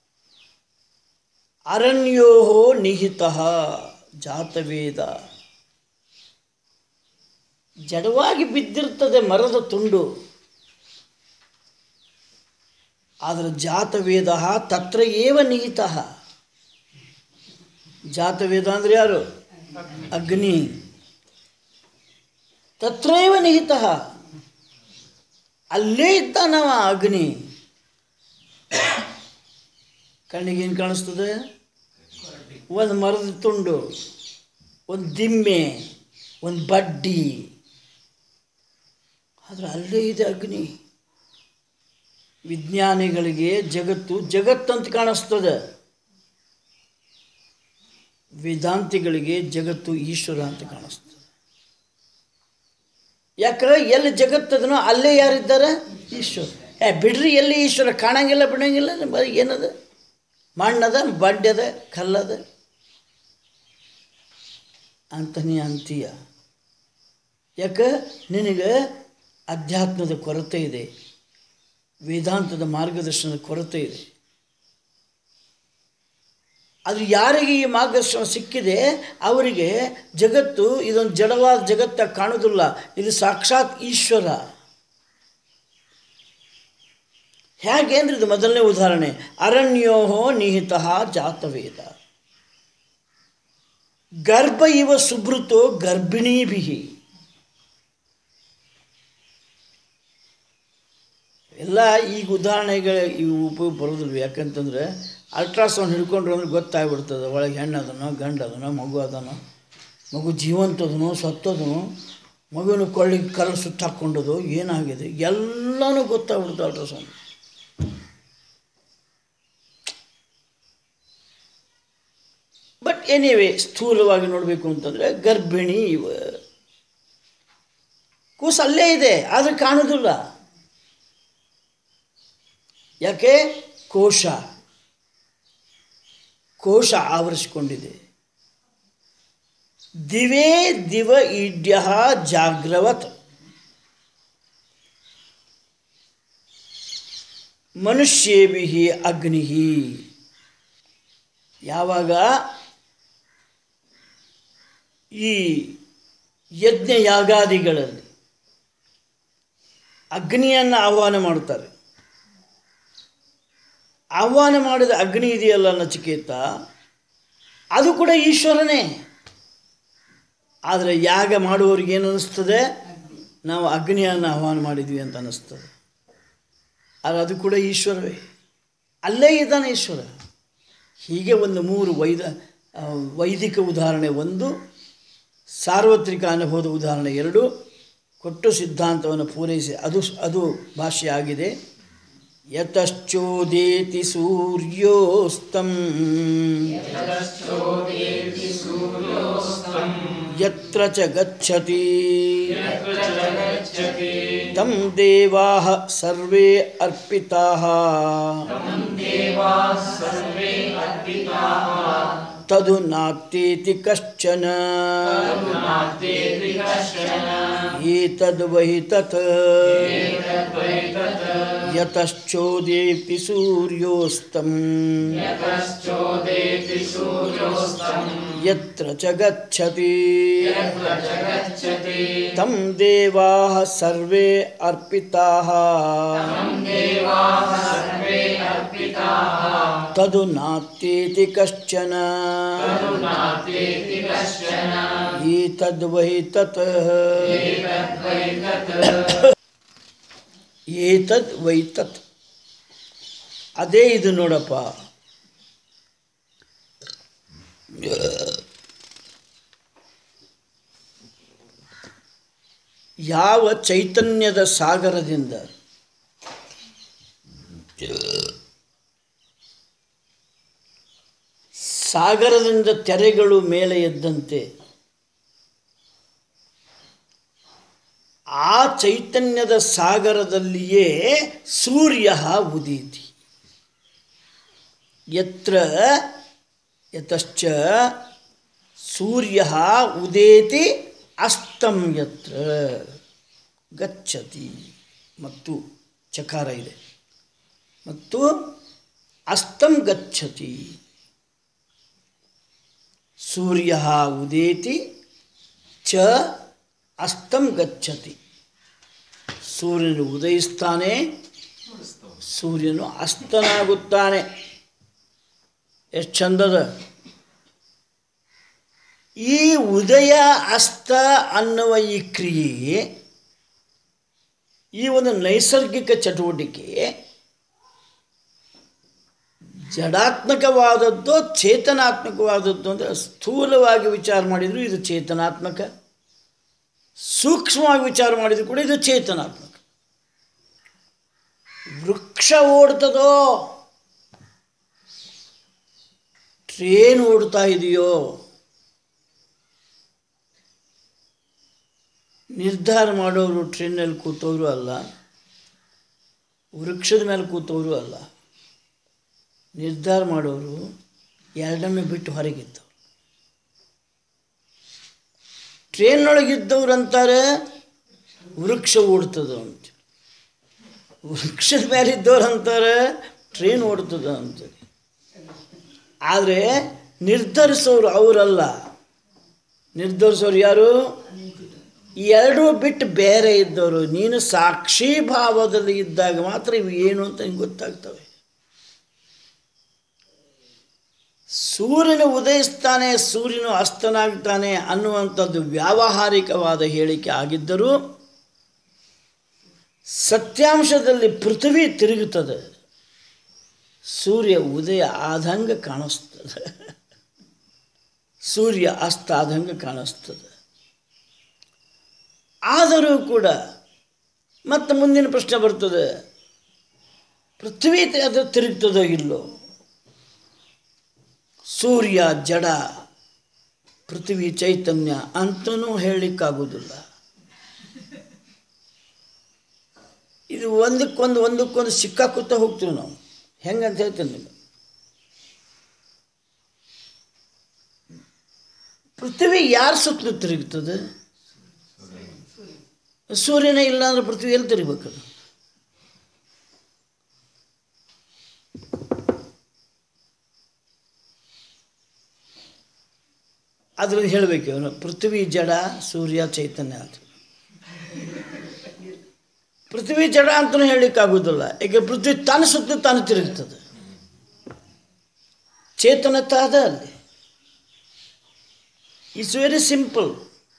ಅರಣ್ಯೋ ನಿಹಿತ ಜಾತವೇದ ಜಡವಾಗಿ ಬಿದ್ದಿರ್ತದೆ ಮರದ ತುಂಡು ಆದರೆ ಜಾತವೇದ ತತ್ರ ಏವ ನಿಹಿತ ಜಾತವೇದ ಅಂದರೆ ಯಾರು ಅಗ್ನಿ ತತ್ರೈವ ನಿಹಿತ ಅಲ್ಲೇ ಇದ್ದಾನವ ಅಗ್ನಿ ಕಣ್ಣಿಗೇನು ಕಾಣಿಸ್ತದೆ ಒಂದು ಮರದ ತುಂಡು ಒಂದು ದಿಮ್ಮೆ ಒಂದು ಬಡ್ಡಿ ಆದರೆ ಅಲ್ಲೇ ಇದೆ ಅಗ್ನಿ ವಿಜ್ಞಾನಿಗಳಿಗೆ ಜಗತ್ತು ಜಗತ್ತಂತ ಕಾಣಿಸ್ತದೆ ವೇದಾಂತಿಗಳಿಗೆ ಜಗತ್ತು ಈಶ್ವರ ಅಂತ ಕಾಣಿಸ್ತದೆ ಯಾಕಂದ್ರೆ ಎಲ್ಲಿ ಜಗತ್ತದನೋ ಅಲ್ಲೇ ಯಾರಿದ್ದಾರೆ ಈಶ್ವರ ಏ ಬಿಡ್ರಿ ಎಲ್ಲಿ ಈಶ್ವರ ಕಾಣಂಗಿಲ್ಲ ಬಿಡಂಗಿಲ್ಲ ಬರೀ ಏನದ ಮಣ್ಣದ ಬಡ್ಡದ ಕಲ್ಲದ ಅಂತ ನೀ ಅಂತೀಯ ಯಾಕೆ ನಿನಗೆ ಅಧ್ಯಾತ್ಮದ ಕೊರತೆ ಇದೆ ವೇದಾಂತದ ಮಾರ್ಗದರ್ಶನದ ಕೊರತೆ ಇದೆ ಅದು ಯಾರಿಗೆ ಈ ಮಾರ್ಗದರ್ಶನ ಸಿಕ್ಕಿದೆ ಅವರಿಗೆ ಜಗತ್ತು ಇದೊಂದು ಜಡವಾದ ಜಗತ್ತ ಕಾಣೋದಿಲ್ಲ ಇದು ಸಾಕ್ಷಾತ್ ಈಶ್ವರ ಹೇಗೆ ಅಂದ್ರೆ ಇದು ಮೊದಲನೇ ಉದಾಹರಣೆ ಅರಣ್ಯೋಹೋ ನಿಹಿತ ಜಾತವೇದ ಗರ್ಭ ಇವ ಸುಭೃತೋ ಗರ್ಭಿಣೀಭಿ ಎಲ್ಲ ಈಗ ಉದಾಹರಣೆಗಳು ಇವು ಉಪಯೋಗ ಬರೋದಿಲ್ಲ ಯಾಕಂತಂದ್ರೆ ಅಲ್ಟ್ರಾಸೌಂಡ್ ಹಿಡ್ಕೊಂಡ್ರು ಅಂದ್ರೆ ಗೊತ್ತಾಗ್ಬಿಡ್ತದೆ ಒಳಗೆ ಹೆಣ್ಣು ಅದನೋ ಗಂಡು ಅದನೋ ಮಗು ಅದನೋ ಮಗು ಜೀವಂತದನೋ ಸತ್ತದನೋ ಮಗುವಿನ ಕೊಳ್ಳಿಗೆ ಕರಳು ಸುತ್ತ ಹಾಕ್ಕೊಂಡದು ಏನಾಗಿದೆ ಎಲ್ಲನೂ ಗೊತ್ತಾಗ್ಬಿಡ್ತದೆ ಅಲ್ಟ್ರಾಸೌಂಡ್ ಬಟ್ ಎನಿವೇ ಸ್ಥೂಲವಾಗಿ ನೋಡಬೇಕು ಅಂತಂದರೆ ಗರ್ಭಿಣಿ ಇವ ಕೂಸು ಅಲ್ಲೇ ಇದೆ ಆದರೆ ಕಾಣೋದಿಲ್ಲ ಯಾಕೆ ಕೋಶ ಕೋಶ ಆವರಿಸಿಕೊಂಡಿದೆ ದಿವೇ ದಿವ ಈಡ್ಯ ಜಾಗ್ರವತ್ ಮನುಷ್ಯೇಭಿ ಅಗ್ನಿ ಯಾವಾಗ ಈ ಯಜ್ಞ ಯಾಗಾದಿಗಳಲ್ಲಿ ಅಗ್ನಿಯನ್ನು ಆಹ್ವಾನ ಮಾಡುತ್ತಾರೆ ಆಹ್ವಾನ ಮಾಡಿದ ಅಗ್ನಿ ಇದೆಯಲ್ಲ ನಚಿಕೇತ ಅದು ಕೂಡ ಈಶ್ವರನೇ ಆದರೆ ಯಾಗ ಮಾಡುವವ್ರಿಗೆ ಏನು ಅನ್ನಿಸ್ತದೆ ನಾವು ಅಗ್ನಿಯನ್ನು ಆಹ್ವಾನ ಮಾಡಿದ್ವಿ ಅಂತ ಅನ್ನಿಸ್ತದೆ ಆದರೆ ಅದು ಕೂಡ ಈಶ್ವರವೇ ಅಲ್ಲೇ ಇದ್ದಾನೆ ಈಶ್ವರ ಹೀಗೆ ಒಂದು ಮೂರು ವೈದ ಆ, ವೈದಿಕ ಉದಾಹರಣೆ ಒಂದು ಸಾರ್ವತ್ರಿಕ ಅನುಭವದ ಉದಾಹರಣೆ ಎರಡು ಕೊಟ್ಟು ಸಿದ್ಧಾಂತವನ್ನು ಪೂರೈಸಿ ಅದು ಅದು ಭಾಷೆ ಆಗಿದೆ ಯತಶ್ಚೋದೇತಿ ಸೂರ್ಯೋಸ್ತಂ ಯತ್ರ ಚ ಗಚ್ಚತಿ ತಂ ದೇವಾಃ ಸರ್ವೇ ಅರ್ಪಿತಾಃ ತದು ನಾತ್ಯೇತಿ ಕಶ್ಚನ ಏತದ್ ವಹಿ ತತ್ ಯತಶ್ಚೋದೇತಿ ಸೂರ್ಯೋಸ್ತಂ ಯತ್ರ ಚ ಗಚ್ಚತಿ तं देवाः सर्वे अर्पिताः तदु नात्येति कश्चन एतद्वै तत् ಏತದ್ ವೈ ತತ್ ಅದೇ ಇದು ನೋಡಪ್ಪ ಯಾವ ಚೈತನ್ಯದ ಸಾಗರದಿಂದ ಸಾಗರದಿಂದ ತೆರೆಗಳು ಮೇಲೆ ಎದ್ದಂತೆ ಆ ಚೈತನ್ಯದ ಸಾಗರದಲ್ಲಿಯೇ ಸೂರ್ಯ ಉದೀತಿ ಯತ್ರ ಯತಶ್ಚ ಸೂರ್ಯ ಉದೇತಿ ಅಸ್ತಂ ಯತ್ರ ಗಚ್ಚತಿ ಮತ್ತು ಚಕಾರ ಇದೆ ಮತ್ತು ಅಸ್ತಂ ಗಚ್ಚತಿ ಸೂರ್ಯ ಉದೇತಿ ಚ ಅಸ್ತಂ ಗಚ್ಚತಿ ಸೂರ್ಯನು ಉದಯಿಸ್ತಾನೆ ಸೂರ್ಯನು ಅಸ್ತನಾಗುತ್ತಾನೆ ಎಷ್ಟು ಚಂದದ ಈ ಉದಯ ಅಸ್ತ ಅನ್ನುವ ಈ ಕ್ರಿಯೆ ಈ ಒಂದು ನೈಸರ್ಗಿಕ ಚಟುವಟಿಕೆ ಜಡಾತ್ಮಕವಾದದ್ದು ಚೇತನಾತ್ಮಕವಾದದ್ದು ಅಂದರೆ ಸ್ಥೂಲವಾಗಿ ವಿಚಾರ ಮಾಡಿದರೂ ಇದು ಚೇತನಾತ್ಮಕ ಸೂಕ್ಷ್ಮವಾಗಿ ವಿಚಾರ ಮಾಡಿದರೂ ಕೂಡ ಇದು ಚೇತನಾತ್ಮಕ ವೃಕ್ಷ ಓಡ್ತದೋ ಟ್ರೇನ್ ಓಡ್ತಾ ಇದೆಯೋ ನಿರ್ಧಾರ ಮಾಡೋರು ಟ್ರೈನಲ್ಲಿ ಕೂತವರು ಅಲ್ಲ ವೃಕ್ಷದ ಮೇಲೆ ಕೂತವರು ಅಲ್ಲ ನಿರ್ಧಾರ ಮಾಡೋರು ಎರಡನ್ನು ಬಿಟ್ಟು ಹೊರಗಿದ್ದವರು ಟ್ರೈನ್ನೊಳಗಿದ್ದವ್ರು ಅಂತಾರೆ ವೃಕ್ಷ ಓಡ್ತದ ಅಂತ ವೃಕ್ಷದ ಮೇಲೆ ಇದ್ದವ್ರು ಅಂತಾರೆ ಟ್ರೈನ್ ಓಡ್ತದ ಅಂತೇಳಿ ಆದರೆ ನಿರ್ಧರಿಸೋರು ಅವರಲ್ಲ ನಿರ್ಧರಿಸೋರು ಯಾರು ಈ ಎರಡೂ ಬಿಟ್ಟು ಬೇರೆ ಇದ್ದವರು ನೀನು ಸಾಕ್ಷಿ ಭಾವದಲ್ಲಿ ಇದ್ದಾಗ ಮಾತ್ರ ಇವು ಏನು ಅಂತ ನಿಂಗೆ ಗೊತ್ತಾಗ್ತವೆ ಸೂರ್ಯನು ಉದಯಿಸ್ತಾನೆ ಸೂರ್ಯನು ಅಸ್ತನಾಗ್ತಾನೆ ಅನ್ನುವಂಥದ್ದು ವ್ಯಾವಹಾರಿಕವಾದ ಹೇಳಿಕೆ ಆಗಿದ್ದರೂ ಸತ್ಯಾಂಶದಲ್ಲಿ ಪೃಥ್ವಿ ತಿರುಗುತ್ತದೆ ಸೂರ್ಯ ಉದಯ ಆದಂಗೆ ಕಾಣಿಸ್ತದೆ ಸೂರ್ಯ ಅಸ್ತ ಆದಂಗೆ ಕಾಣಿಸ್ತದೆ ಆದರೂ ಕೂಡ ಮತ್ತೆ ಮುಂದಿನ ಪ್ರಶ್ನೆ ಬರ್ತದೆ ಪೃಥ್ವಿ ಅದು ತಿರುಗ್ತದೋ ಇಲ್ಲೋ ಸೂರ್ಯ ಜಡ ಪೃಥ್ವಿ ಚೈತನ್ಯ ಅಂತನೂ ಹೇಳಲಿಕ್ಕಾಗೋದಿಲ್ಲ ಇದು ಒಂದಕ್ಕೊಂದು ಒಂದಕ್ಕೊಂದು ಸಿಕ್ಕಾಕುತ್ತಾ ಹೋಗ್ತೀವಿ ನಾವು ಹೆಂಗಂತ ಹೇಳ್ತೇನೆ ನಿಮಗೆ ಪೃಥ್ವಿ ಯಾರ ಸುತ್ತಲೂ ತಿರುಗ್ತದೆ ಸೂರ್ಯನೇ ಇಲ್ಲ ಅಂದ್ರೆ ಪೃಥ್ವಿ ಎಲ್ಲಿ ತಿರುಗಬೇಕದು ಅದ್ರಲ್ಲಿ ಹೇಳಬೇಕು ಇವನು ಪೃಥ್ವಿ ಜಡ ಸೂರ್ಯ ಚೈತನ್ಯ ಅಂತ ಪೃಥ್ವಿ ಜಡ ಅಂತಲೂ ಹೇಳಲಿಕ್ಕಾಗೋದಿಲ್ಲ ಏಕೆ ಪೃಥ್ವಿ ತಾನು ಸುತ್ತ ತಾನು ತಿರುಗ್ತದೆ ಚೇತನತ ಅದ ಅಲ್ಲಿ ಇಟ್ಸ್ ವೆರಿ ಸಿಂಪಲ್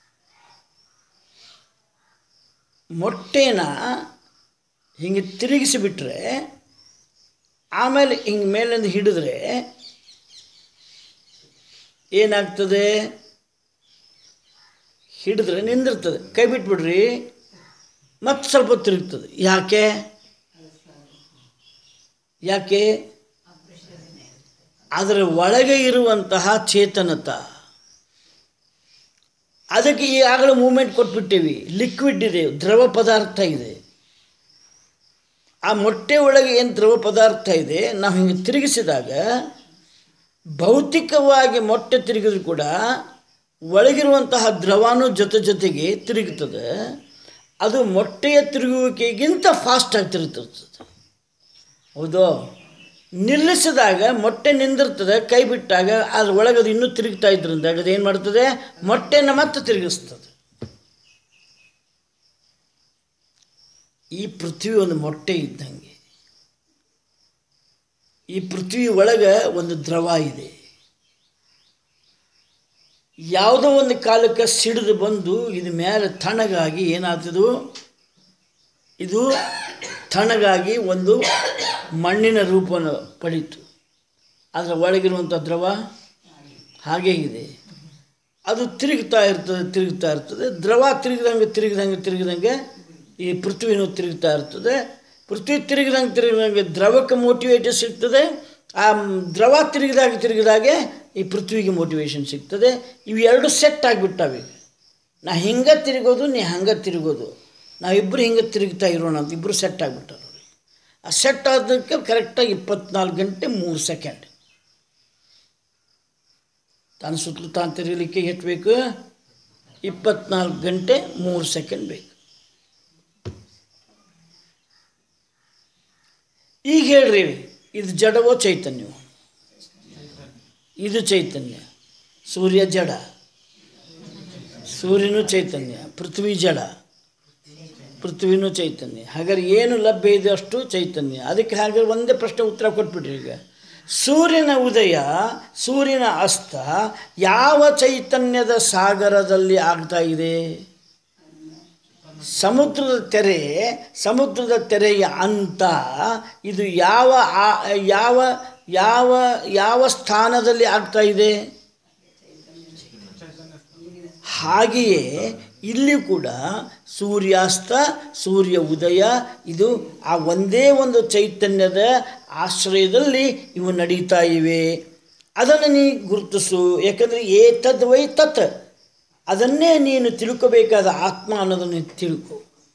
ಮೊಟ್ಟೆನ ಹಿಂಗೆ ತಿರುಗಿಸಿಬಿಟ್ರೆ ಆಮೇಲೆ ಹಿಂಗೆ ಮೇಲಿಂದ ಹಿಡಿದ್ರೆ ಏನಾಗ್ತದೆ ಹಿಡಿದ್ರೆ ನಿಂದಿರ್ತದೆ ಕೈ ಬಿಟ್ಬಿಡ್ರಿ ಮತ್ತೆ ಸ್ವಲ್ಪ ತಿರುಗ್ತದೆ ಯಾಕೆ ಯಾಕೆ ಅದರ ಒಳಗೆ ಇರುವಂತಹ ಚೇತನತ ಅದಕ್ಕೆ ಈಗಾಗಲೇ ಮೂಮೆಂಟ್ ಕೊಟ್ಬಿಟ್ಟೇವಿ ಲಿಕ್ವಿಡ್ ಇದೆ ದ್ರವ ಪದಾರ್ಥ ಇದೆ ಆ ಮೊಟ್ಟೆ ಒಳಗೆ ಏನು ದ್ರವ ಪದಾರ್ಥ ಇದೆ ನಾವು ಹಿಂಗೆ ತಿರುಗಿಸಿದಾಗ ಭೌತಿಕವಾಗಿ ಮೊಟ್ಟೆ ತಿರುಗಿದ್ರು ಕೂಡ ಒಳಗಿರುವಂತಹ ದ್ರವಾನು ಜೊತೆ ಜೊತೆಗೆ ತಿರುಗುತ್ತದೆ ಅದು ಮೊಟ್ಟೆಯ ತಿರುಗುವಿಕೆಗಿಂತ ಫಾಸ್ಟಾಗಿ ತಿರುಗ್ತಿರ್ತದೆ ಹೌದು ನಿಲ್ಲಿಸಿದಾಗ ಮೊಟ್ಟೆ ನಿಂದಿರ್ತದೆ ಕೈ ಬಿಟ್ಟಾಗ ಅದ್ರ ಒಳಗೆ ಅದು ಇನ್ನೂ ತಿರುಗ್ತಾ ಇದ್ರಿಂದ ಅದು ಏನು ಮಾಡ್ತದೆ ಮೊಟ್ಟೆನ ಮತ್ತೆ ತಿರುಗಿಸ್ತದೆ ಈ ಪೃಥ್ವಿ ಒಂದು ಮೊಟ್ಟೆ ಇದ್ದಂಗೆ ಈ ಪೃಥ್ವಿ ಒಳಗೆ ಒಂದು ದ್ರವ ಇದೆ ಯಾವುದೋ ಒಂದು ಕಾಲಕ್ಕೆ ಸಿಡಿದು ಬಂದು ಇದು ಮೇಲೆ ತಣ್ಣಗಾಗಿ ಏನಾಗ್ತದು ಇದು ತಣ್ಣಗಾಗಿ ಒಂದು ಮಣ್ಣಿನ ರೂಪವನ್ನು ಪಡೀತು ಅದರ ಒಳಗಿರುವಂಥ ದ್ರವ ಹಾಗೇ ಇದೆ ಅದು ತಿರುಗ್ತಾ ಇರ್ತದೆ ತಿರುಗ್ತಾ ಇರ್ತದೆ ದ್ರವ ತಿರುಗಿದಂಗೆ ತಿರುಗಿದಂಗೆ ತಿರುಗಿದಂಗೆ ಈ ಪೃಥ್ವಿನೂ ತಿರುಗ್ತಾ ಇರ್ತದೆ ಪೃಥ್ವಿ ತಿರುಗಿದಂಗೆ ತಿರುಗಿದಂಗೆ ದ್ರವಕ್ಕೆ ಮೋಟಿವೇಟ್ ಸಿಗ್ತದೆ ಆ ದ್ರವ ತಿರುಗಿದಾಗ ತಿರುಗಿದಾಗೆ ಈ ಪೃಥ್ವಿಗೆ ಮೋಟಿವೇಶನ್ ಸಿಗ್ತದೆ ಇವು ಎರಡು ಸೆಟ್ ಆಗಿಬಿಟ್ಟವೆ ನಾ ಹಿಂಗೆ ತಿರುಗೋದು ನೀ ಹಂಗೆ ತಿರುಗೋದು ನಾವಿಬ್ಬರು ಹಿಂಗೆ ತಿರುಗ್ತಾ ಇರೋಣ ಅಂತ ಇಬ್ಬರು ಸೆಟ್ ಆಗಿಬಿಟ್ಟಾರೆ ಆ ಸೆಟ್ ಆದಕ್ಕೆ ಕರೆಕ್ಟಾಗಿ ಇಪ್ಪತ್ನಾಲ್ಕು ಗಂಟೆ ಮೂರು ಸೆಕೆಂಡ್ ತಾನು ಸುತ್ತಲೂ ತಾನು ತಿರುಗಲಿಕ್ಕೆ ಎಷ್ಟು ಬೇಕು ಇಪ್ಪತ್ನಾಲ್ಕು ಗಂಟೆ ಮೂರು ಸೆಕೆಂಡ್ ಬೇಕು ಈಗ ಹೇಳ್ರಿ ಇದು ಜಡವೋ ಚೈತನ್ಯವೋ ಇದು ಚೈತನ್ಯ ಸೂರ್ಯ ಜಡ ಸೂರ್ಯನು ಚೈತನ್ಯ ಪೃಥ್ವಿ ಜಡ ಪೃಥ್ವಿನೂ ಚೈತನ್ಯ ಹಾಗಾದ್ರೆ ಏನು ಲಭ್ಯ ಇದೆ ಅಷ್ಟು ಚೈತನ್ಯ ಅದಕ್ಕೆ ಹಾಗಾದ್ರೆ ಒಂದೇ ಪ್ರಶ್ನೆ ಉತ್ತರ ಕೊಟ್ಬಿಟ್ರಿ ಈಗ ಸೂರ್ಯನ ಉದಯ ಸೂರ್ಯನ ಅಸ್ತ ಯಾವ ಚೈತನ್ಯದ ಸಾಗರದಲ್ಲಿ ಆಗ್ತಾ ಇದೆ ಸಮುದ್ರದ ತೆರೆ ಸಮುದ್ರದ ತೆರೆಯ ಅಂತ ಇದು ಯಾವ ಆ- ಯಾವ ಯಾವ ಯಾವ ಸ್ಥಾನದಲ್ಲಿ ಆಗ್ತಾ ಇದೆ ಹಾಗೆಯೇ ಇಲ್ಲಿ ಕೂಡ ಸೂರ್ಯಾಸ್ತ ಸೂರ್ಯ ಉದಯ ಇದು ಆ ಒಂದೇ ಒಂದು ಚೈತನ್ಯದ ಆಶ್ರಯದಲ್ಲಿ ಇವು ನಡೀತಾ ಇವೆ ಅದನ್ನು ನೀ ಗುರುತಿಸು ಯಾಕಂದರೆ ಏತದ್ ವೈ ತತ್ ಅದನ್ನೇ ನೀನು ತಿಳ್ಕೋಬೇಕಾದ ಆತ್ಮ ಅನ್ನೋದನ್ನು ತಿಳ್ಕೊ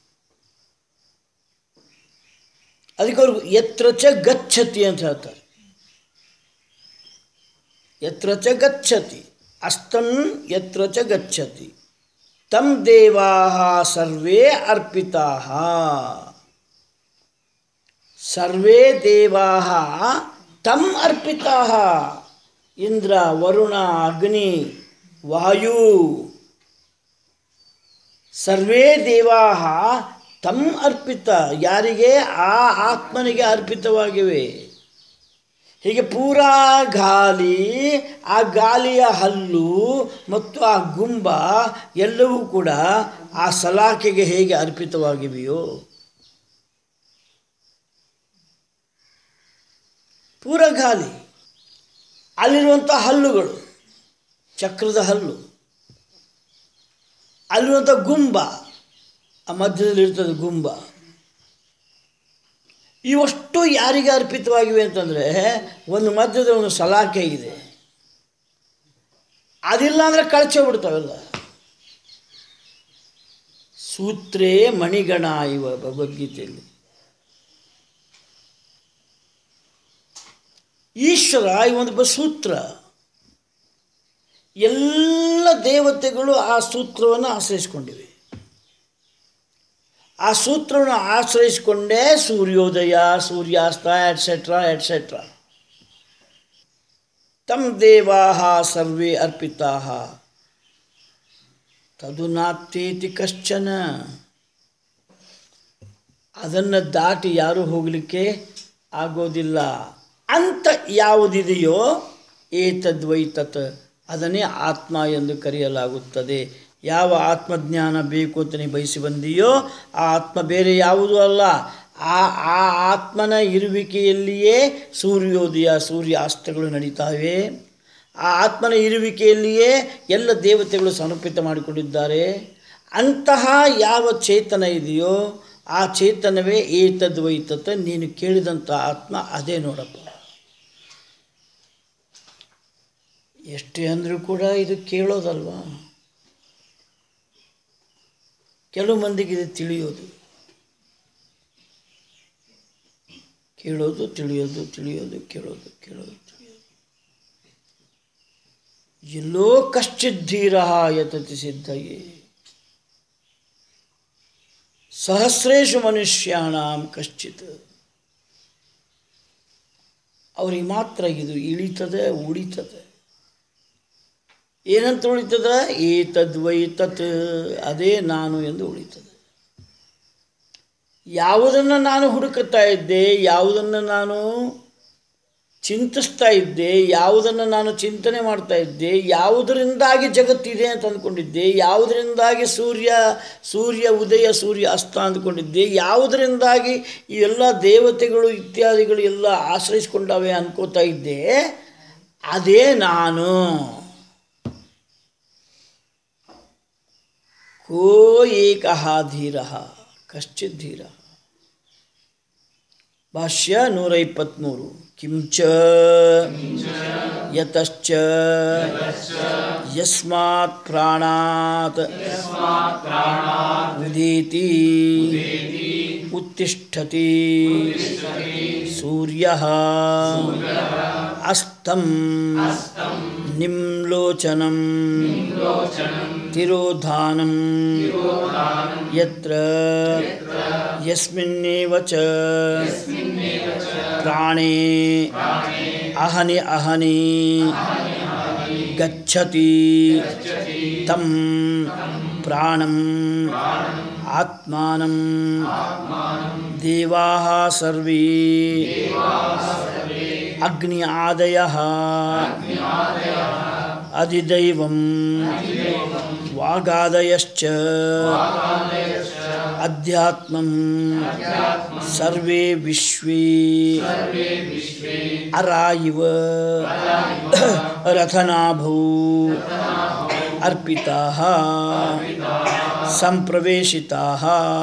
ಅದಕ್ಕೆ ಅವ್ರಿಗೆ ಎತ್ರ ಚ ಗಚ್ಚತಿ ಅಂತ ಹೇಳ್ತಾರೆ ಯತ್ರ ಚ ಗಚ್ಚತಿ ಅಸ್ತಂ ಯತ್ರ ಚ ಗಚ್ಚತಿ ತಂ ದೇವಾ ಸರ್ವೇ ಅರ್ಪಿತಾ ಸರ್ವೇ ದೇವಾ ತಂ ಅರ್ಪಿತಾ ಇಂದ್ರ ವರುಣ ಅಗ್ನಿ ವಾಯು ಸರ್ವೇ ದೇವಾ ತಂ ಅರ್ಪಿತ ಯಾರಿಗೆ ಆ ಆತ್ಮನಿಗೆ ಅರ್ಪಿತವಾಗಿವೆ ಹೀಗೆ ಪೂರಾ ಗಾಲಿ ಆ ಗಾಲಿಯ ಹಲ್ಲು ಮತ್ತು ಆ ಗುಂಬ ಎಲ್ಲವೂ ಕೂಡ ಆ ಸಲಾಕೆಗೆ ಹೇಗೆ ಅರ್ಪಿತವಾಗಿವೆಯೋ ಪೂರ ಗಾಲಿ ಅಲ್ಲಿರುವಂಥ ಹಲ್ಲುಗಳು ಚಕ್ರದ ಹಲ್ಲು ಅಲ್ಲಿರುವಂಥ ಗುಂಬ ಆ ಮಧ್ಯದಲ್ಲಿರ್ತದೆ ಗುಂಬ ಇವಷ್ಟು ಯಾರಿಗೆ ಅರ್ಪಿತವಾಗಿವೆ ಅಂತಂದರೆ ಒಂದು ಮಧ್ಯದ ಒಂದು ಸಲಾಕೆ ಇದೆ ಅದಿಲ್ಲ ಅಂದರೆ ಕಳಚೋಗ್ಬಿಡ್ತಾವೆಲ್ಲ ಸೂತ್ರೇ ಮಣಿಗಣ ಇವ ಭಗವದ್ಗೀತೆಯಲ್ಲಿ ಈಶ್ವರ ಈ ಒಂದು ಬ- ಸೂತ್ರ ಎಲ್ಲ ದೇವತೆಗಳು ಆ ಸೂತ್ರವನ್ನು ಆಶ್ರಯಿಸಿಕೊಂಡಿವೆ ಆ ಸೂತ್ರವನ್ನು ಆಶ್ರಯಿಸಿಕೊಂಡೇ ಸೂರ್ಯೋದಯ ಸೂರ್ಯಾಸ್ತ ಎಟ್ಸೆಟ್ರಾ ಎಟ್ಸೆಟ್ರಾ ತಂ ದೇವಾ ಸರ್ವೇ ಅರ್ಪಿತಾ ತದು ನಾತ್ತೇತಿ ಕಶ್ಚನ ಅದನ್ನು ದಾಟಿ ಯಾರೂ ಹೋಗಲಿಕ್ಕೆ ಆಗೋದಿಲ್ಲ ಅಂತ ಯಾವುದಿದೆಯೋ ಏತದ್ವೈ ತತ್ ಅದನ್ನೇ ಆತ್ಮ ಎಂದು ಕರೆಯಲಾಗುತ್ತದೆ ಯಾವ ಆತ್ಮಜ್ಞಾನ ಬೇಕು ಅಂತ ನೀ ಬಯಸಿ ಬಂದೀಯೋ ಆ ಆತ್ಮ ಬೇರೆ ಯಾವುದೂ ಅಲ್ಲ ಆ ಆ ಆತ್ಮನ ಇರುವಿಕೆಯಲ್ಲಿಯೇ ಸೂರ್ಯೋದಯ ಸೂರ್ಯಾಸ್ತಗಳು ನಡೀತಾವೆ ಆ ಆತ್ಮನ ಇರುವಿಕೆಯಲ್ಲಿಯೇ ಎಲ್ಲ ದೇವತೆಗಳು ಸಮರ್ಪಿತ ಮಾಡಿಕೊಂಡಿದ್ದಾರೆ ಅಂತಹ ಯಾವ ಚೇತನ ಇದೆಯೋ ಆ ಚೇತನವೇ ಏತದ್ವೈತತ ನೀನು ಕೇಳಿದಂಥ ಆತ್ಮ ಅದೇ ನೋಡಪ್ಪ ಎಷ್ಟೇ ಅಂದರೂ ಕೂಡ ಇದು ಕೇಳೋದಲ್ವಾ ಕೆಲವು ಮಂದಿಗೆ ಇದು ತಿಳಿಯೋದು ಕೇಳೋದು ತಿಳಿಯೋದು ತಿಳಿಯೋದು ಕೇಳೋದು ಕೇಳೋದು ತಿಳಿಯೋದು ಎಲ್ಲೋ ಕಶ್ಚಿದ್ದೀರ ಯತತಿ ಸಿದ್ಧಯೇ ಸಹಸ್ರೇಶು ಮನುಷ್ಯಾಣಂ ಕಶ್ಚಿತ್ ಅವ್ರಿಗೆ ಮಾತ್ರ ಇದು ಇಳಿತದೆ ಉಳಿತದೆ ಏನಂತ ಉಳಿತದ ಏತದ್ವೈ ತತ್ ಅದೇ ನಾನು ಎಂದು ಉಳಿತದೆ ಯಾವುದನ್ನು ನಾನು ಹುಡುಕುತ್ತಾ ಇದ್ದೆ ಯಾವುದನ್ನು ನಾನು ಚಿಂತಿಸ್ತಾ ಇದ್ದೆ ಯಾವುದನ್ನು ನಾನು ಚಿಂತನೆ ಮಾಡ್ತಾ ಇದ್ದೆ ಯಾವುದರಿಂದಾಗಿ ಜಗತ್ತಿದೆ ಅಂತ ಅಂದ್ಕೊಂಡಿದ್ದೆ ಯಾವುದರಿಂದಾಗಿ ಸೂರ್ಯ ಸೂರ್ಯ ಉದಯ ಸೂರ್ಯ ಅಸ್ತ ಅಂದ್ಕೊಂಡಿದ್ದೆ ಯಾವುದರಿಂದಾಗಿ ಈ ಎಲ್ಲ ದೇವತೆಗಳು ಇತ್ಯಾದಿಗಳು ಎಲ್ಲ ಆಶ್ರಯಿಸ್ಕೊಂಡವೆ ಅನ್ಕೋತಾ ಇದ್ದೆ ಅದೇ ನಾನು ಕೋ ಏಕಃ ಧೀರ ಕಶ್ಚಿತ್ ಧೀರ ಭಾಷ್ಯ ನೂರ ಇಪ್ಪತ್ತ್ಮೂರು ಕಿಂಚ ಯತಶ್ಚ ಯಸ್ಮಾತ್ ಪ್ರಾಣಾತ್ ಉದೀತಿ ಉತ್ತಿಷ್ಠತಿ ಸೂರ್ಯ ಅಸ್ತಂ ನಿಮ್ಲೋಚನಂ ತಿರೋಧಾನಂ ಯತ್ರ ಯಸ್ಮಿನ್ನೇವ ಚ ಪ್ರಾಣೇ ಅಹನಿ ಅಹನಿ ಗಚ್ಚತಿ ತಂ ಪ್ರಾಣಂ ಆತ್ಮಾನಂ ದೇವಾः ಸರ್ವೇ ಅಗ್ನಿ ಆದಯಃ ಅಧಿದೈವಂ ವಾಗಾದಯಶ್ಚ ಅಧ್ಯಾತ್ಮಂ ಸರ್ವೇ ವಿಶ್ವೇ ಅರಾ ಇವ ರಥನಾಭೌ ಅರ್ಪಿತಾः ಸಂಪ್ರವೇಶಿತಾः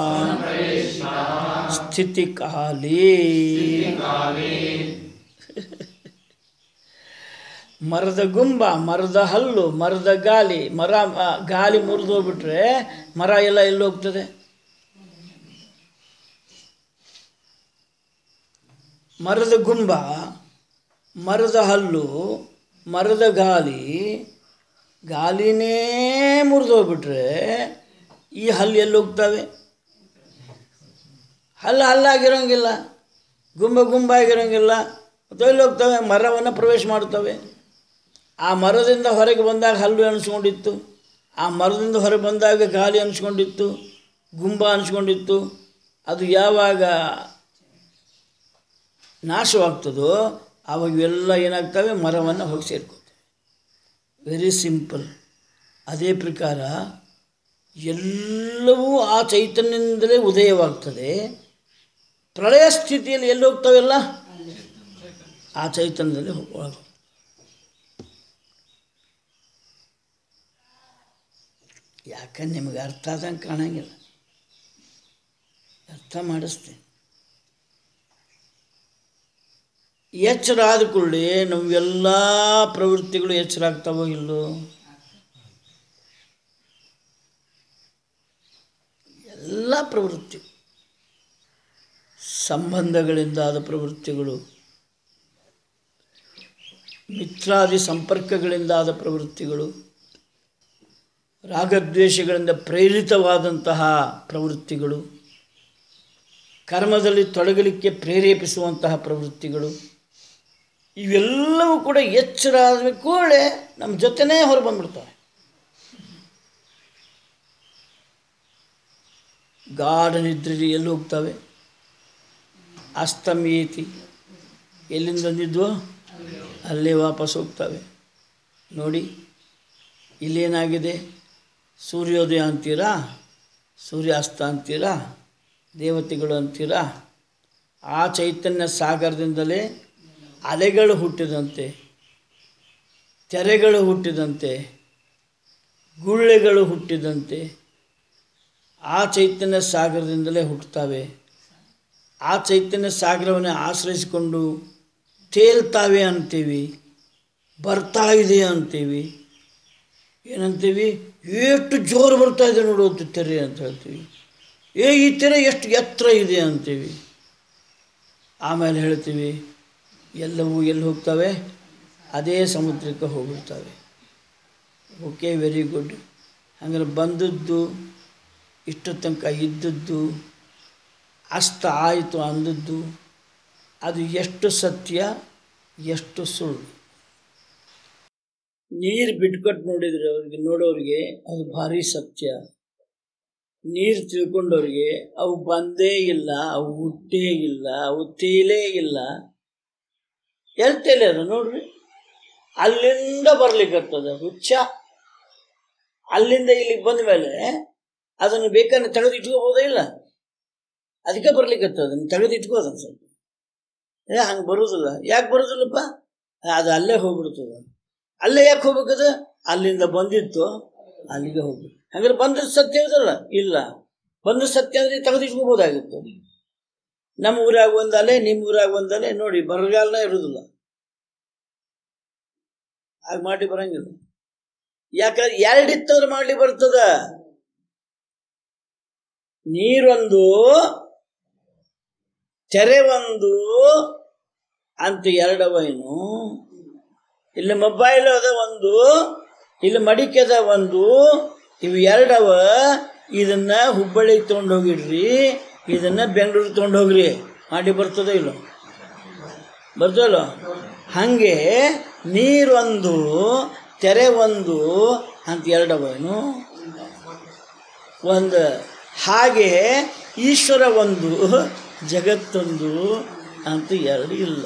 ಸ್ಥಿತಿಕಾಲೇ ಮರದ ಗುಂಬ ಮರದ ಹಲ್ಲು ಮರದ ಗಾಲಿ ಮರ ಆ, ಗಾಲಿ ಮುರಿದು ಹೋಗ್ಬಿಟ್ರೆ ಮರ ಎಲ್ಲ ಎಲ್ಲಿ ಹೋಗ್ತದೆ ಮರದ ಗುಂಬ ಮರದ ಹಲ್ಲು ಮರದ ಗಾಲಿ ಗಾಲಿನೇ ಮುರಿದು ಹೋಗ್ಬಿಟ್ರೆ ಈ ಹಲ್ಲು ಎಲ್ಲಿ ಹೋಗ್ತವೆ ಹಲ್ಲು ಹಲ್ಲಾಗಿರೋಂಗಿಲ್ಲ ಗುಂಬ ಗುಂಬಾಗಿರೋಂಗಿಲ್ಲ ಮತ್ತು ಎಲ್ಲಿ ಹೋಗ್ತವೆ ಮರವನ್ನು ಪ್ರವೇಶ ಮಾಡ್ತವೆ ಆ ಮರದಿಂದ ಹೊರಗೆ ಬಂದಾಗ ಹಲ್ಲು ಅನಿಸ್ಕೊಂಡಿತ್ತು ಆ ಮರದಿಂದ ಹೊರಗೆ ಬಂದಾಗ ಗಾಲಿ ಅನಿಸ್ಕೊಂಡಿತ್ತು ಗುಂಬ ಅನಿಸ್ಕೊಂಡಿತ್ತು ಅದು ಯಾವಾಗ ನಾಶವಾಗ್ತದೋ ಆವಾಗ ಇವೆಲ್ಲ ಏನಾಗ್ತವೆ ಮರವನ್ನು ಹೋಗಿ ಸೇರ್ಕೊತವೆ ವೆರಿ ಸಿಂಪಲ್ ಅದೇ ಪ್ರಕಾರ ಎಲ್ಲವೂ ಆ ಚೈತನ್ಯದಿಂದಲೇ ಉದಯವಾಗ್ತದೆ ಪ್ರಳಯ ಸ್ಥಿತಿಯಲ್ಲಿ ಎಲ್ಲಿ ಹೋಗ್ತಾವೆಲ್ಲ ಆ ಚೈತನ್ಯದಲ್ಲಿ ಒಳಗೆ ಯಾಕಂದ್ರೆ ನಿಮಗೆ ಅರ್ಥ ಆದಂಗೆ ಕಾಣಂಗಿಲ್ಲ ಅರ್ಥ ಮಾಡಿಸ್ತೀನಿ ಎಚ್ಚರ ಆದ ಕೂಡಲೇ ನಮಗೆಲ್ಲ ಪ್ರವೃತ್ತಿಗಳು ಎಚ್ಚರ ಆಗ್ತಾವೋ ಇಲ್ಲೋ ಎಲ್ಲ ಪ್ರವೃತ್ತಿ ಸಂಬಂಧಗಳಿಂದ ಆದ ಪ್ರವೃತ್ತಿಗಳು ಮಿತ್ರಾದಿ ಸಂಪರ್ಕಗಳಿಂದ ಆದ ಪ್ರವೃತ್ತಿಗಳು ರಾಗದ್ವೇಷಗಳಿಂದ ಪ್ರೇರಿತವಾದಂತಹ ಪ್ರವೃತ್ತಿಗಳು ಕರ್ಮದಲ್ಲಿ ತೊಡಗಲಿಕ್ಕೆ ಪ್ರೇರೇಪಿಸುವಂತಹ ಪ್ರವೃತ್ತಿಗಳು ಇವೆಲ್ಲವೂ ಕೂಡ ಎಚ್ಚರ ಆದ ಕೂಡಲೇ ನಮ್ಮ ಜೊತೆನೇ ಹೊರ ಬಂದ್ಬಿಡ್ತವೆ ಗಾಢ ನಿದ್ರೆಗೆ ಎಲ್ಲಿ ಹೋಗ್ತವೆ ಅಸ್ತಮೇತಿ ಎಲ್ಲಿಂದ ಬಂದಿದ್ವೋ ಅಲ್ಲೇ ವಾಪಸ್ ಹೋಗ್ತವೆ ನೋಡಿ ಇಲ್ಲೇನಾಗಿದೆ ಸೂರ್ಯೋದಯ ಅಂತೀರಾ ಸೂರ್ಯಾಸ್ತ ಅಂತೀರಾ ದೇವತೆಗಳು ಅಂತೀರಾ ಆ ಚೈತನ್ಯ ಸಾಗರದಿಂದಲೇ ಅಲೆಗಳು ಹುಟ್ಟಿದಂತೆ ತೆರೆಗಳು ಹುಟ್ಟಿದಂತೆ ಗುಳ್ಳೆಗಳು ಹುಟ್ಟಿದಂತೆ ಆ ಚೈತನ್ಯ ಸಾಗರದಿಂದಲೇ ಹುಟ್ಟುತ್ತವೆ ಆ ಚೈತನ್ಯ ಸಾಗರವನ್ನೇ ಆಶ್ರಯಿಸಿಕೊಂಡು ತೇಲ್ತಾವೆ ಅಂತೀವಿ ಬರ್ತಾ ಇದೆ ಅಂತೀವಿ ಏನಂತೀವಿ ಎಷ್ಟು ಜೋರು ಬರ್ತಾ ಇದೆ ನೋಡೋದು ತೆರೆ ಅಂತ ಹೇಳ್ತೀವಿ ಏ ಈ ತೆರೆ ಎಷ್ಟು ಎತ್ತರ ಇದೆ ಅಂತೀವಿ ಆಮೇಲೆ ಹೇಳ್ತೀವಿ ಎಲ್ಲವೂ ಎಲ್ಲಿ ಹೋಗ್ತವೆ ಅದೇ ಸಮುದ್ರಕ್ಕೆ ಹೋಗಿರ್ತವೆ ಓಕೆ ವೆರಿ ಗುಡ್ ಹಂಗಾರೆ ಬಂದದ್ದು ಇಷ್ಟು ತನಕ ಇದ್ದದ್ದು ಅಸ್ತ ಆಯಿತು ಅಂದದ್ದು ಅದು ಎಷ್ಟು ಸತ್ಯ ಎಷ್ಟು ಸುಳ್ಳು ನೀರು ಬಿಟ್ಕೊಟ್ಟು ನೋಡಿದ್ರೆ ಅವ್ರಿಗೆ ನೋಡೋರಿಗೆ ಅದು ಭಾರಿ ಸತ್ಯ ನೀರು ತಿಳ್ಕೊಂಡವ್ರಿಗೆ ಅವು ಬಂದೇ ಇಲ್ಲ ಅವು ಹುಟ್ಟೇ ಇಲ್ಲ ಅವು ತೇಲೇ ಇಲ್ಲ ಎಲ್ಲಿ ತೇಲ್ಯದ ನೋಡ್ರಿ ಅಲ್ಲಿಂದ ಬರ್ಲಿಕ್ಕತ್ತದ ಹುಚ್ಚ ಅಲ್ಲಿಂದ ಇಲ್ಲಿಗೆ ಬಂದ ಮೇಲೆ ಅದನ್ನು ಬೇಕಾದ್ರೆ ತೆಗೆದು ಇಟ್ಕೋಬೋದೇ ಇಲ್ಲ ಅದಕ್ಕೆ ಬರ್ಲಿಕ್ಕತ್ತದ ಅದನ್ನು ತೆಗೆದು ಇಟ್ಕೋದನ್ನು ಸ್ವಲ್ಪ ಏ ಹಂಗೆ ಬರೋದಿಲ್ಲ ಯಾಕೆ ಬರೋದಿಲ್ಲಪ್ಪ ಅದು ಅಲ್ಲೇ ಹೋಗ್ಬಿಡ್ತದ ಅಲ್ಲೇ ಯಾಕೆ ಹೋಗ್ಬೇಕದು ಅಲ್ಲಿಂದ ಬಂದಿತ್ತು ಅಲ್ಲಿಗೆ ಹೋಗ್ಬೇಕು ಹಂಗಾರೆ ಬಂದ ಸತ್ಯ ಇರೋದಲ್ಲ ಇಲ್ಲ ಬಂದ ಸತ್ಯ ಅಂದರೆ ತೆಗೆದು ಇಟ್ಕೋಬೋದಾಗಿತ್ತು ನಮ್ಮ ಊರಾಗ ಒಂದು ಅಲೆ ನಿಮ್ಮ ಊರಾಗ ಒಂದು ಅಲೆ ನೋಡಿ ಬರಗಾಲನ ಇರೋದಿಲ್ಲ ಹಾಗೆ ಮಾಡಿ ಬರಂಗಿಲ್ಲ ಯಾಕಂದ್ರೆ ಎರಡಿತ್ತವ್ರು ಮಾಡ್ಲಿ ಬರ್ತದ ನೀರೊಂದು ತೆರೆ ಒಂದು ಅಂತ ಎರಡವೇನು ಇಲ್ಲಿ ಮೊಬೈಲ್ ಅದ ಒಂದು ಇಲ್ಲಿ ಮಡಿಕೆದ ಒಂದು ಇವು ಎರಡವ ಇದನ್ನ ಹುಬ್ಬಳ್ಳಿಗೆ ತೊಗೊಂಡೋಗಿಡ್ರಿ ಇದನ್ನ ಬೆಂಗಳೂರಿಗೆ ತೊಗೊಂಡೋಗ್ರಿ ಮಾಡಿ ಬರ್ತದೋ ಇಲ್ಲ ಬರ್ತದಲ್ಲ ಹಾಗೆ ನೀರೊಂದು ತೆರೆ ಒಂದು ಅಂತ ಎರಡವೇನು ಒಂದು ಹಾಗೆ ಈಶ್ವರ ಒಂದು ಜಗತ್ತೊಂದು ಅಂತ ಎರಡು ಇಲ್ಲ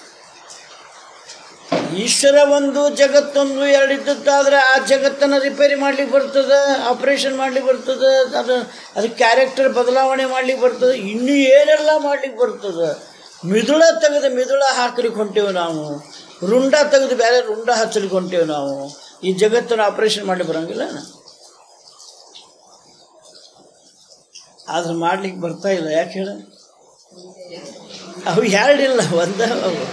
ಈಶ್ವರ ಒಂದು ಜಗತ್ತೊಂದು ಎರಡು ಇದ್ದದ್ದಾದ್ರೆ ಆ ಜಗತ್ತನ್ನು ರಿಪೇರಿ ಮಾಡ್ಲಿಕ್ಕೆ ಬರ್ತದೆ ಆಪ್ರೇಷನ್ ಮಾಡ್ಲಿಕ್ಕೆ ಬರ್ತದೆ ಅದು ಅದು ಕ್ಯಾರೆಕ್ಟರ್ ಬದಲಾವಣೆ ಮಾಡ್ಲಿಕ್ಕೆ ಬರ್ತದೆ ಇನ್ನೂ ಏನೆಲ್ಲ ಮಾಡ್ಲಿಕ್ಕೆ ಬರ್ತದೆ ಮಿದುಳ ತೆಗೆದು ಮಿದುಳ ಹಾಕ್ಲಿಕ್ಕೆ ಹೊಂಟೇವೆ ನಾವು ರುಂಡ ತೆಗೆದು ಬೇರೆ ರುಂಡ ಹಚ್ಚಲಿಕ್ಕೆ ಹೊಂಟೇವೆ ನಾವು ಈ ಜಗತ್ತನ್ನು ಆಪ್ರೇಷನ್ ಮಾಡ್ಲಿಕ್ಕೆ ಬರೋಂಗಿಲ್ಲ ಆದ್ರೆ ಮಾಡ್ಲಿಕ್ಕೆ ಬರ್ತಾ ಇಲ್ಲ ಯಾಕೆ ಹೇಳ ಅವು ಎರಡಿಲ್ಲ ಒಂದೇ ಅವು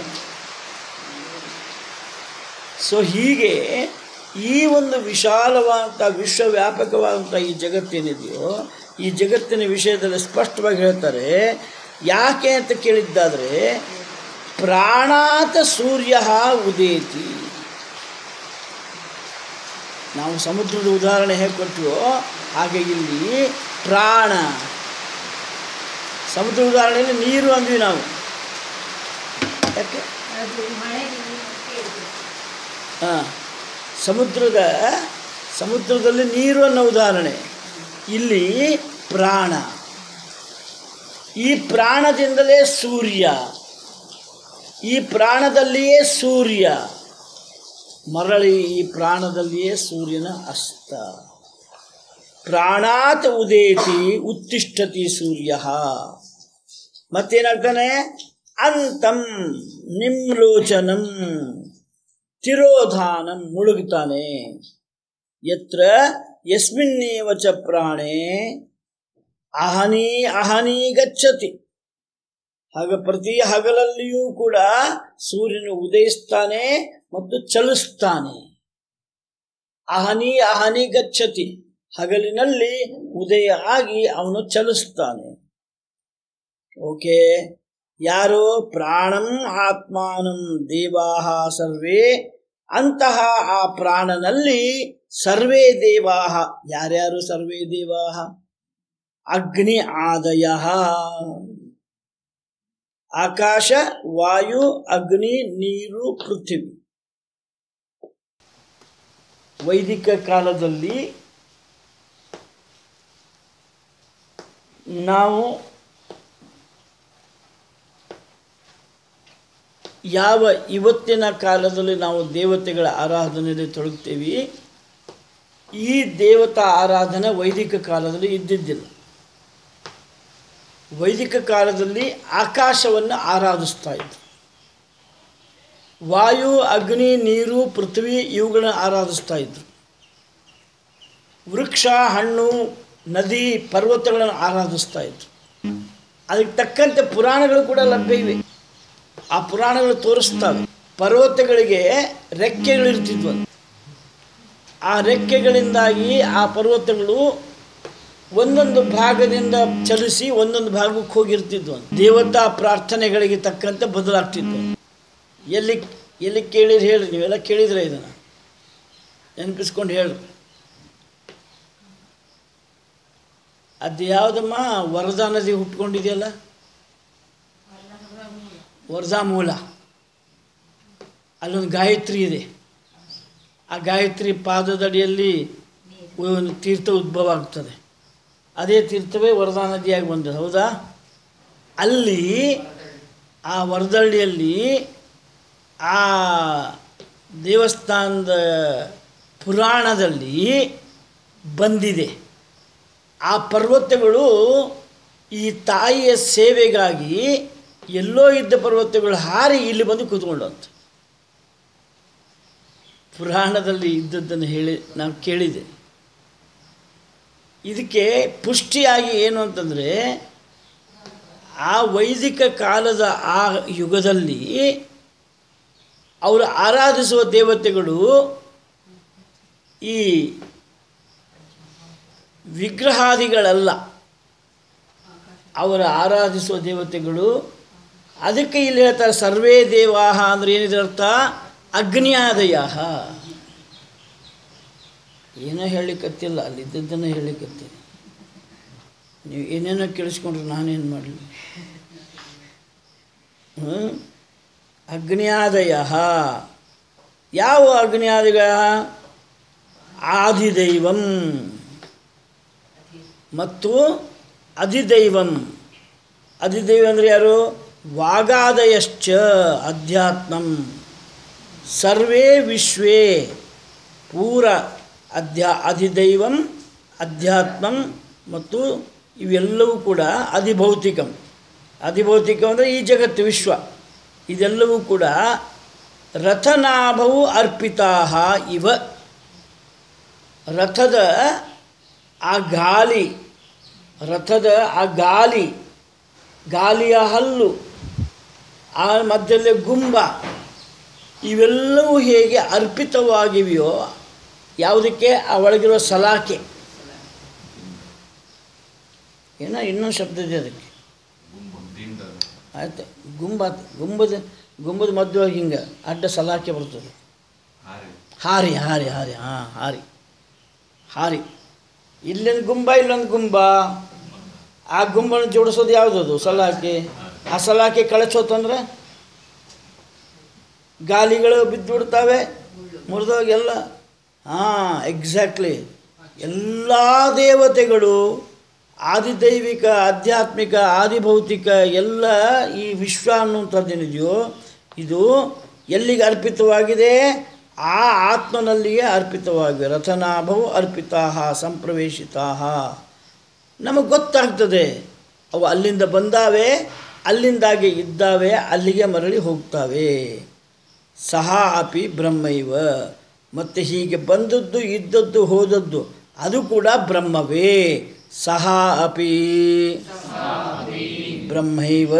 ಸೊ ಹೀಗೆ ಈ ಒಂದು ವಿಶಾಲವಾದಂಥ ವಿಶ್ವವ್ಯಾಪಕವಾದಂಥ ಈ ಜಗತ್ತೇನಿದೆಯೋ ಈ ಜಗತ್ತಿನ ವಿಷಯದಲ್ಲಿ ಸ್ಪಷ್ಟವಾಗಿ ಹೇಳ್ತಾರೆ ಯಾಕೆ ಅಂತ ಕೇಳಿದ್ದಾದರೆ ಪ್ರಾಣಾತ ಸೂರ್ಯ ಉದೇತಿ ನಾವು ಸಮುದ್ರದ ಉದಾಹರಣೆ ಹೇಗೆ ಕೊಟ್ಟಿವೋ ಹಾಗೆ ಇಲ್ಲಿ ಪ್ರಾಣ ಸಮುದ್ರ ಉದಾಹರಣೆಯಲ್ಲಿ ನೀರು ಅಂದ್ವಿ ನಾವು ಯಾಕೆ ಹಾಂ ಸಮುದ್ರದ ಸಮುದ್ರದಲ್ಲಿ ನೀರು ಅನ್ನೋ ಉದಾಹರಣೆ ಇಲ್ಲಿ ಪ್ರಾಣ ಈ ಪ್ರಾಣದಿಂದಲೇ ಸೂರ್ಯ ಈ ಪ್ರಾಣದಲ್ಲಿಯೇ ಸೂರ್ಯ ಮರಳಿ ಈ ಪ್ರಾಣದಲ್ಲಿಯೇ ಸೂರ್ಯನ ಅಸ್ತ ಪ್ರಾಣಾತ್ ಉದೇತಿ ಉತ್ತಿಷ್ಠತಿ ಸೂರ್ಯ ಮತ್ತೇನಾಗ್ತಾನೆ ಅಂತಂ ನಿಮ್ಲೋಚನಂ ತಿರೋಧಾನಂ ಮುಳುಗುತ್ತಾನೆ ಯತ್ರ ಯಸ್ಮಿನ್ನೇವ ಚ ಪ್ರಾಣೇ ಅಹನಿ ಅಹನಿ ಗಚ್ಚತಿ ಹಾಗ ಪ್ರತಿ ಹಗಲಲ್ಲಿಯೂ ಕೂಡ ಸೂರ್ಯನು ಉದಯಿಸ್ತಾನೆ ಮತ್ತು ಚಲಿಸ್ತಾನೆ ಅಹನಿ ಅಹನಿ ಗಚ್ಚತಿ ಹಗಲಿನಲ್ಲಿ ಉದಯ ಆಗಿ ಅವನು ಚಲಿಸ್ತಾನೆ ಓಕೆ ಯಾರು ಪ್ರಾಣಂ ಆತ್ಮಾನಂ ದೇವಾಹ ಸರ್ವೇ ಅಂತಹ ಆ ಪ್ರಾಣನಲ್ಲಿ ಸರ್ವೇ ದೇವಾಹ ಯಾರ್ಯಾರು ಸರ್ವೇ ದೇವಾಹ ಅಗ್ನಿ ಆದಯ ಆಕಾಶ ವಾಯು ಅಗ್ನಿ ನೀರು ಪೃಥ್ವಿ ವೈದಿಕ ಕಾಲದಲ್ಲಿ ನಾವು ಯಾವ ಇವತ್ತಿನ ಕಾಲದಲ್ಲಿ ನಾವು ದೇವತೆಗಳ ಆರಾಧನೆಯಲ್ಲಿ ತೊಡಗ್ತೇವೆ ಈ ದೇವತಾ ಆರಾಧನೆ ವೈದಿಕ ಕಾಲದಲ್ಲಿ ಇದ್ದಿದ್ದಿಲ್ಲ ವೈದಿಕ ಕಾಲದಲ್ಲಿ ಆಕಾಶವನ್ನು ಆರಾಧಿಸ್ತಾ ಇದ್ರು ವಾಯು ಅಗ್ನಿ ನೀರು ಪೃಥ್ವಿ ಇವುಗಳನ್ನ ಆರಾಧಿಸ್ತಾ ಇದ್ರು ವೃಕ್ಷ ಹಣ್ಣು ನದಿ ಪರ್ವತಗಳನ್ನು ಆರಾಧಿಸ್ತಾ ಇದ್ರು ಅದಕ್ಕೆ ತಕ್ಕಂತೆ ಪುರಾಣಗಳು ಕೂಡ ಲಭ್ಯ ಇವೆ ಆ ಪುರಾಣಗಳು ತೋರಿಸ್ತವೆ ಪರ್ವತಗಳಿಗೆ ರೆಕ್ಕೆಗಳಿರ್ತಿದ್ವು ಆ ರೆಕ್ಕೆಗಳಿಂದಾಗಿ ಆ ಪರ್ವತಗಳು ಒಂದೊಂದು ಭಾಗದಿಂದ ಚಲಿಸಿ ಒಂದೊಂದು ಭಾಗಕ್ಕೆ ಹೋಗಿರ್ತಿದ್ವು ದೇವತಾ ಪ್ರಾರ್ಥನೆಗಳಿಗೆ ತಕ್ಕಂತೆ ಬದಲಾಗ್ತಿದ್ವು ಎಲ್ಲಿ ಎಲ್ಲಿ ಕೇಳಿರಿ ಹೇಳ್ರಿ ನೀವೆಲ್ಲ ಕೇಳಿದ್ರೆ ಇದನ್ನು ನೆನಪಿಸ್ಕೊಂಡು ಹೇಳ್ರಿ ಅದು ಯಾವುದಮ್ಮ ವರದಾ ನದಿ ಹುಟ್ಕೊಂಡಿದೆಯಲ್ಲ ವರದಾ ಮೂಲ ಅಲ್ಲೊಂದು ಗಾಯತ್ರಿ ಇದೆ ಆ ಗಾಯತ್ರಿ ಪಾದದಡಿಯಲ್ಲಿ ಒಂದು ತೀರ್ಥ ಉದ್ಭವ ಆಗ್ತದೆ ಅದೇ ತೀರ್ಥವೇ ವರದಾ ನದಿಯಾಗಿ ಬಂದದ್ದು ಹೌದಾ ಅಲ್ಲಿ ಆ ವರದಳ್ಳಿಯಲ್ಲಿ ಆ ದೇವಸ್ಥಾನದ ಪುರಾಣದಲ್ಲಿ ಬಂದಿದೆ ಆ ಪರ್ವತಗಳು ಈ ತಾಯಿಯ ಸೇವೆಗಾಗಿ ಎಲ್ಲೋ ಇದ್ದ ಪರ್ವತಗಳು ಹಾರಿ ಇಲ್ಲಿ ಬಂದು ಕೂತ್ಕೊಂಡಂತ ಪುರಾಣದಲ್ಲಿ ಇದ್ದದ್ದನ್ನು ಹೇಳಿ ನಾವು ಕೇಳಿದೆ ಇದಕ್ಕೆ ಪುಷ್ಟಿಯಾಗಿ ಏನು ಅಂತಂದರೆ ಆ ವೈದಿಕ ಕಾಲದ ಆ ಯುಗದಲ್ಲಿ ಅವರು ಆರಾಧಿಸುವ ದೇವತೆಗಳು ಈ ವಿಗ್ರಹಾದಿಗಳಲ್ಲ ಅವರ ಆರಾಧಿಸುವ ದೇವತೆಗಳು ಅದಕ್ಕೆ ಇಲ್ಲಿ ಹೇಳ್ತಾರೆ ಸರ್ವೇ ದೇವಾಹ ಅಂದ್ರೆ ಏನಿದೆ ಅರ್ಥ ಅಗ್ನಿಯಾದಯ ಏನೋ ಹೇಳಲಿಕ್ಕತ್ತಿಲ್ಲ ಅಲ್ಲಿದ್ದದ್ದನ್ನು ಹೇಳಲಿಕ್ಕತ್ತೀನಿ ನೀವು ಏನೇನೋ ಕೇಳಿಸ್ಕೊಂಡ್ರೆ ನಾನೇನು ಮಾಡಲಿ ಅಗ್ನಿಯಾದಯ ಯಾವ ಅಗ್ನಿಯಾದಯ ಆದಿದೈವಂ ಮತ್ತು ಅಧಿದೈವಂ ಅಧಿದೈವ ಅಂದರೆ ಯಾರು ವಾಗಾದಯಶ್ಚ ಅಧ್ಯಾತ್ಮಂ ಸರ್ವೇ ವಿಶ್ವೇ ಪೂರ ಅಧ್ಯಾ ಅಧಿದೈವಂ ಅಧ್ಯಾತ್ಮಂ ಮತ್ತು ಇವೆಲ್ಲವೂ ಕೂಡ ಅಧಿಭೌತಿಕಂ ಅಧಿಭೌತಿಕಂ ಅಂದರೆ ಈ ಜಗತ್ತು ವಿಶ್ವ ಇದೆಲ್ಲವೂ ಕೂಡ ರಥನಾಭವು ಅರ್ಪಿತಾ ಇವ ರಥದ ಆ ಗಾಲಿ ರಥದ ಆ ಗಾಲಿ ಗಾಲಿಯ ಹಲ್ಲು ಆ ಮಧ್ಯದಲ್ಲಿ ಗುಂಬ ಇವೆಲ್ಲವೂ ಹೇಗೆ ಅರ್ಪಿತವಾಗಿವೆಯೋ ಯಾವುದಕ್ಕೆ ಆ ಒಳಗಿರೋ ಸಲಾಕೆ ಏನೋ ಇನ್ನೊಂದು ಶಬ್ದ ಇದೆ ಅದಕ್ಕೆ ಆಯ್ತು ಗುಂಬ ಗುಂಬದ ಗುಂಬದ ಮಧ್ಯ ಹಿಂಗೆ ಅಡ್ಡ ಸಲಾಕೆ ಬರ್ತದೆ ಹಾರಿ ಹಾರಿ ಹಾರಿ ಹಾಂ ಹಾರಿ ಹಾರಿ ಇಲ್ಲೊಂದು ಗುಂಬ ಇಲ್ಲೊಂದು ಗುಂಬ ಆ ಗುಂಬನ್ನು ಜೋಡಿಸೋದು ಯಾವುದದು ಸಲಾಕೆ ಆ ಸಲಾಕೆ ಕಳಚೋತಂದ್ರೆ ಗಾಲಿಗಳು ಬಿದ್ದು ಬಿಡ್ತಾವೆ ಮುರಿದೋಗೆಲ್ಲ ಹಾಂ ಎಕ್ಸಾಕ್ಟ್ಲಿ ಎಲ್ಲ ದೇವತೆಗಳು ಆದಿದೈವಿಕ ಆಧ್ಯಾತ್ಮಿಕ ಆದಿಭೌತಿಕ ಎಲ್ಲ ಈ ವಿಶ್ವ ಅನ್ನುವಂಥದ್ದೇನಿದೆಯೋ ಇದು ಎಲ್ಲಿಗೆ ಅರ್ಪಿತವಾಗಿದೆ ಆ ಆತ್ಮನಲ್ಲಿಯೇ ಅರ್ಪಿತವಾಗಿವೆ ರಥನಾಭವು ಅರ್ಪಿತಾ ಸಂಪ್ರವೇಶಿತಾ ನಮಗೆ ಗೊತ್ತಾಗ್ತದೆ ಅವು ಅಲ್ಲಿಂದ ಬಂದಾವೆ ಅಲ್ಲಿಂದಾಗೆ ಇದ್ದಾವೆ ಅಲ್ಲಿಗೆ ಮರಳಿ ಹೋಗ್ತಾವೆ ಸಹ ಅಪಿ ಬ್ರಹ್ಮೈವ ಮತ್ತು ಹೀಗೆ ಬಂದದ್ದು ಇದ್ದದ್ದು ಹೋದದ್ದು ಅದು ಕೂಡ ಬ್ರಹ್ಮವೇ ಸಹ ಅಪಿ ಬ್ರಹ್ಮೈವ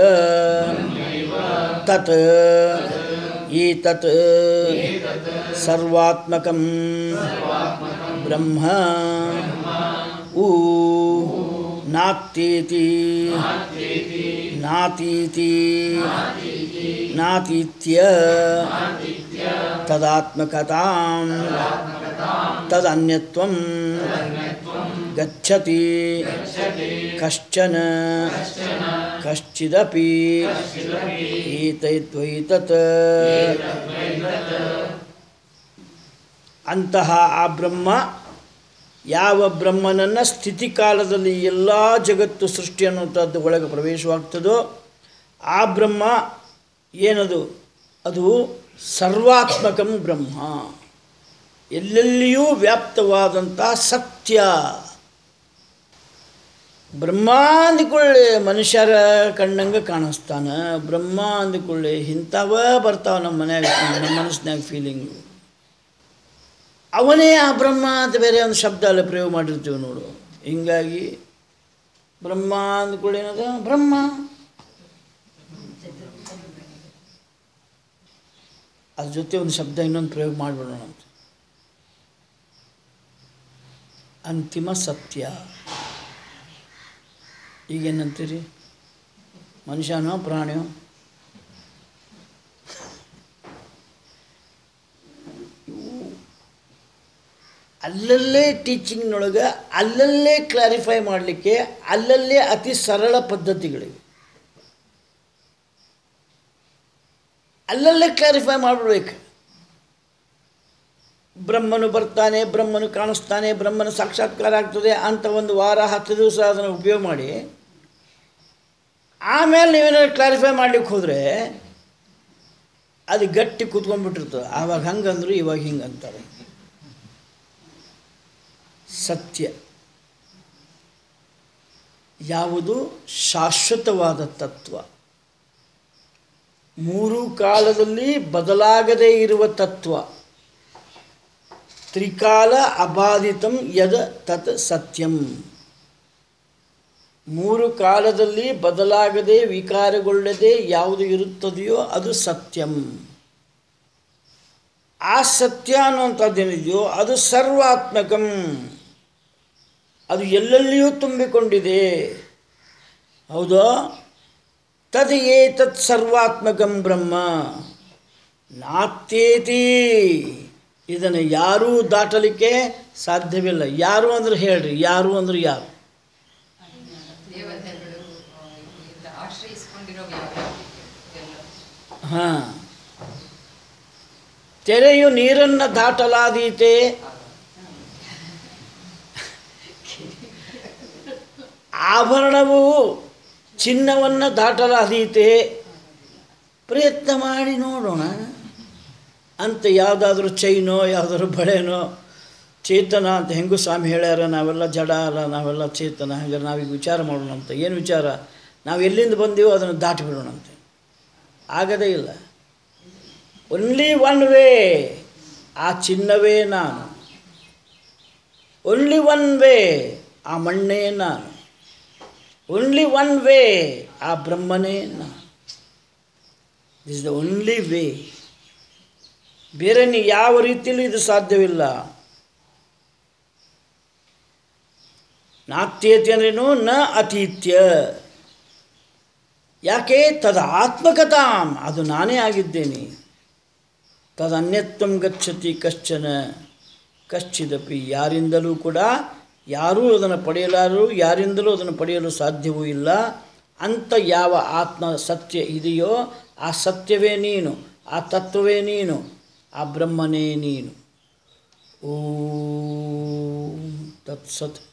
ತತ್ ಏತತ್ ಸರ್ವಾತ್ಮಕಂ ಬ್ರಹ್ಮ ಊ ನಾತ್ಯೇತಿ ನಾತೀತಿ ನಾತೀತ್ಯ ತದಾತ್ಮಕತಾಂ ತದನ್ಯತ್ವಂ ಗಚ್ಚತಿ ಕಶ್ಚನ ಕಶ್ಚಿದಪಿ ಏತೈತ್ವೈತತ್ ಅಂತಹ ಆ ಬ್ರಹ್ಮ ಯಾವ ಬ್ರಹ್ಮನನ್ನು ಸ್ಥಿತಿಕಾಲದಲ್ಲಿ ಎಲ್ಲ ಜಗತ್ತು ಸೃಷ್ಟಿ ಅನ್ನುವಂಥದ್ದು ಒಳಗೆ ಪ್ರವೇಶವಾಗ್ತದೋ ಆ ಬ್ರಹ್ಮ ಏನದು ಅದು ಸರ್ವಾತ್ಮಕಂ ಬ್ರಹ್ಮ ಎಲ್ಲೆಲ್ಲಿಯೂ ವ್ಯಾಪ್ತವಾದಂಥ ಸತ್ಯ ಬ್ರಹ್ಮ ಅಂದುಕೊಳ್ಳಿ ಮನುಷ್ಯರ ಕಣ್ಣಂಗೆ ಕಾಣಿಸ್ತಾನ ಬ್ರಹ್ಮ ಅಂದುಕೊಳ್ಳಿ ಇಂಥವ ಬರ್ತಾವ ನಮ್ಮ ಮನ್ಯಾಗ ನಮ್ಮ ಮನಸ್ಸಿನಾಗ ಫೀಲಿಂಗು ಅವನೇ ಆ ಬ್ರಹ್ಮ ಅಂತ ಬೇರೆ ಒಂದು ಶಬ್ದ ಅಲ್ಲ ಪ್ರಯೋಗ ಮಾಡಿರ್ತೀವಿ ನೋಡು ಹಿಂಗಾಗಿ ಬ್ರಹ್ಮ ಅಂದ್ಕೊಳ್ಳಿ ಏನದು ಬ್ರಹ್ಮ ಅದ್ರ ಜೊತೆ ಒಂದು ಶಬ್ದ ಇನ್ನೊಂದು ಪ್ರಯೋಗ ಮಾಡಿಬಿಡೋಣ ಅಂತ ಅಂತಿಮ ಸತ್ಯ ಈಗೇನಂತೀರಿ ಮನುಷ್ಯನೋ ಪ್ರಾಣಿಯೋ ಅಲ್ಲಲ್ಲೇ ಟೀಚಿಂಗ್ನೊಳಗೆ ಅಲ್ಲಲ್ಲೇ ಕ್ಲಾರಿಫೈ ಮಾಡಲಿಕ್ಕೆ ಅಲ್ಲಲ್ಲೇ ಅತಿ ಸರಳ ಪದ್ಧತಿಗಳಿವೆ ಅಲ್ಲಲ್ಲೇ ಕ್ಲಾರಿಫೈ ಮಾಡಿಬಿಡ್ಬೇಕು ಬ್ರಹ್ಮನು ಬರ್ತಾನೆ ಬ್ರಹ್ಮನು ಕಾಣಿಸ್ತಾನೆ ಬ್ರಹ್ಮನ ಸಾಕ್ಷಾತ್ಕಾರ ಆಗ್ತದೆ ಅಂತ ಒಂದು ವಾರ ಹತ್ತು ದಿವಸ ಅದನ್ನು ಉಪಯೋಗ ಮಾಡಿ ಆಮೇಲೆ ನೀವೇನಾದ್ರು ಕ್ಲಾರಿಫೈ ಮಾಡ್ಲಿಕ್ಕೆ ಹೋದರೆ ಅದು ಗಟ್ಟಿ ಕೂತ್ಕೊಂಡ್ಬಿಟ್ಟಿರ್ತದೆ ಆವಾಗ ಹಂಗಂದ್ರು ಇವಾಗ ಹಿಂಗೆ ಅಂತಾರೆ ಸತ್ಯ ಯಾವುದು ಶಾಶ್ವತವಾದ ತತ್ವ ಮೂರು ಕಾಲದಲ್ಲಿ ಬದಲಾಗದೇ ಇರುವ ತತ್ವ ತ್ರಿಕಾಲ ಅಬಾಧಿತಂ ಯದ ತತ್ ಸತ್ಯಂ ಮೂರು ಕಾಲದಲ್ಲಿ ಬದಲಾಗದೆ ವಿಕಾರಗೊಳ್ಳದೆ ಯಾವುದು ಇರುತ್ತದೆಯೋ ಅದು ಸತ್ಯಂ ಆ ಸತ್ಯ ಅನ್ನುವಂಥದ್ದೇನಿದೆಯೋ ಅದು ಸರ್ವಾತ್ಮಕಂ ಅದು ಎಲ್ಲೆಲ್ಲಿಯೂ ತುಂಬಿಕೊಂಡಿದೆ ಹೌದೋ ತದ್ ಏತತ್ ಸರ್ವಾತ್ಮಕಂ ಬ್ರಹ್ಮ ನಾತ್ಯೇತಿ ಇದನ್ನು ಯಾರೂ ದಾಟಲಿಕ್ಕೆ ಸಾಧ್ಯವಿಲ್ಲ ಯಾರು ಅಂದ್ರೆ ಹೇಳ್ರಿ ಯಾರು ಅಂದ್ರೆ ಯಾರು ದೇವತೆಗಳು ಆ, ಇಂದ ಆಶ್ರಯಿಸ್ಕೊಂಡಿರೋ ವ್ಯಕ್ತಿ ಇದೆಲ್ಲ ಹಾಂ ತೆರೆಯು ನೀರನ್ನು ದಾಟಲಾದೀತೆ ಆಭರಣವು ಚಿನ್ನವನ್ನು ದಾಟಲಾದೀತೆ ಪ್ರಯತ್ನ ಮಾಡಿ ನೋಡೋಣ ಅಂತ ಯಾವುದಾದ್ರೂ ಚೈನೋ ಯಾವುದಾದ್ರು ಬಳೆನೋ ಚೇತನ ಅಂತ ಹೆಂಗೂ ಸ್ವಾಮಿ ಹೇಳ್ಯಾರ ನಾವೆಲ್ಲ ಜಡ ಅಲ್ಲ ನಾವೆಲ್ಲ ಚೇತನ ಹಾಗಾದ್ರೆ ನಾವೀಗ ವಿಚಾರ ಮಾಡೋಣ ಅಂತ ಏನು ವಿಚಾರ ನಾವು ಎಲ್ಲಿಂದ ಬಂದೀವೋ ಅದನ್ನು ದಾಟಿ ಬಿಡೋಣಂತೆ ಆಗದೇ ಇಲ್ಲ ಓನ್ಲಿ ಒನ್ ವೇ ಆ ಚಿನ್ನವೇ ನಾನು ಓನ್ಲಿ ಒನ್ ವೇ ಆ ಮಣ್ಣೇ ನಾನು ಓನ್ಲಿ ಒನ್ ವೇ ಆ ಬ್ರಹ್ಮನೇ ನಾನು ದಿಸ್ ದ ಓನ್ಲಿ ವೇ ಬೇರೆ ನೀ ಯಾವ ರೀತಿಯಲ್ಲೂ ಇದು ಸಾಧ್ಯವಿಲ್ಲ ನಾತ್ಯೇತಿ ಅಂದ್ರೇನು ನ ಅತೀತ್ಯ ಯಾಕೆ ತದ ಆತ್ಮಕತಾಂ ಅದು ನಾನೇ ಆಗಿದ್ದೇನೆ ತದನ್ಯತ್ವಂ ಗಚ್ಚತಿ ಕಶ್ಚನ ಕಶ್ಚಿದಪಿ ಯಾರಿಂದಲೂ ಕೂಡ ಯಾರೂ ಅದನ್ನು ಪಡೆಯಲಾರರು ಯಾರಿಂದಲೂ ಅದನ್ನು ಪಡೆಯಲು ಸಾಧ್ಯವೂ ಇಲ್ಲ ಅಂತ ಯಾವ ಆತ್ಮ ಸತ್ಯ ಇದೆಯೋ ಆ ಸತ್ಯವೇ ನೀನು ಆ ತತ್ವವೇ ನೀನು ಆ ಬ್ರಹ್ಮನೇ ನೀನು ಓಂ ತತ್ಸತ್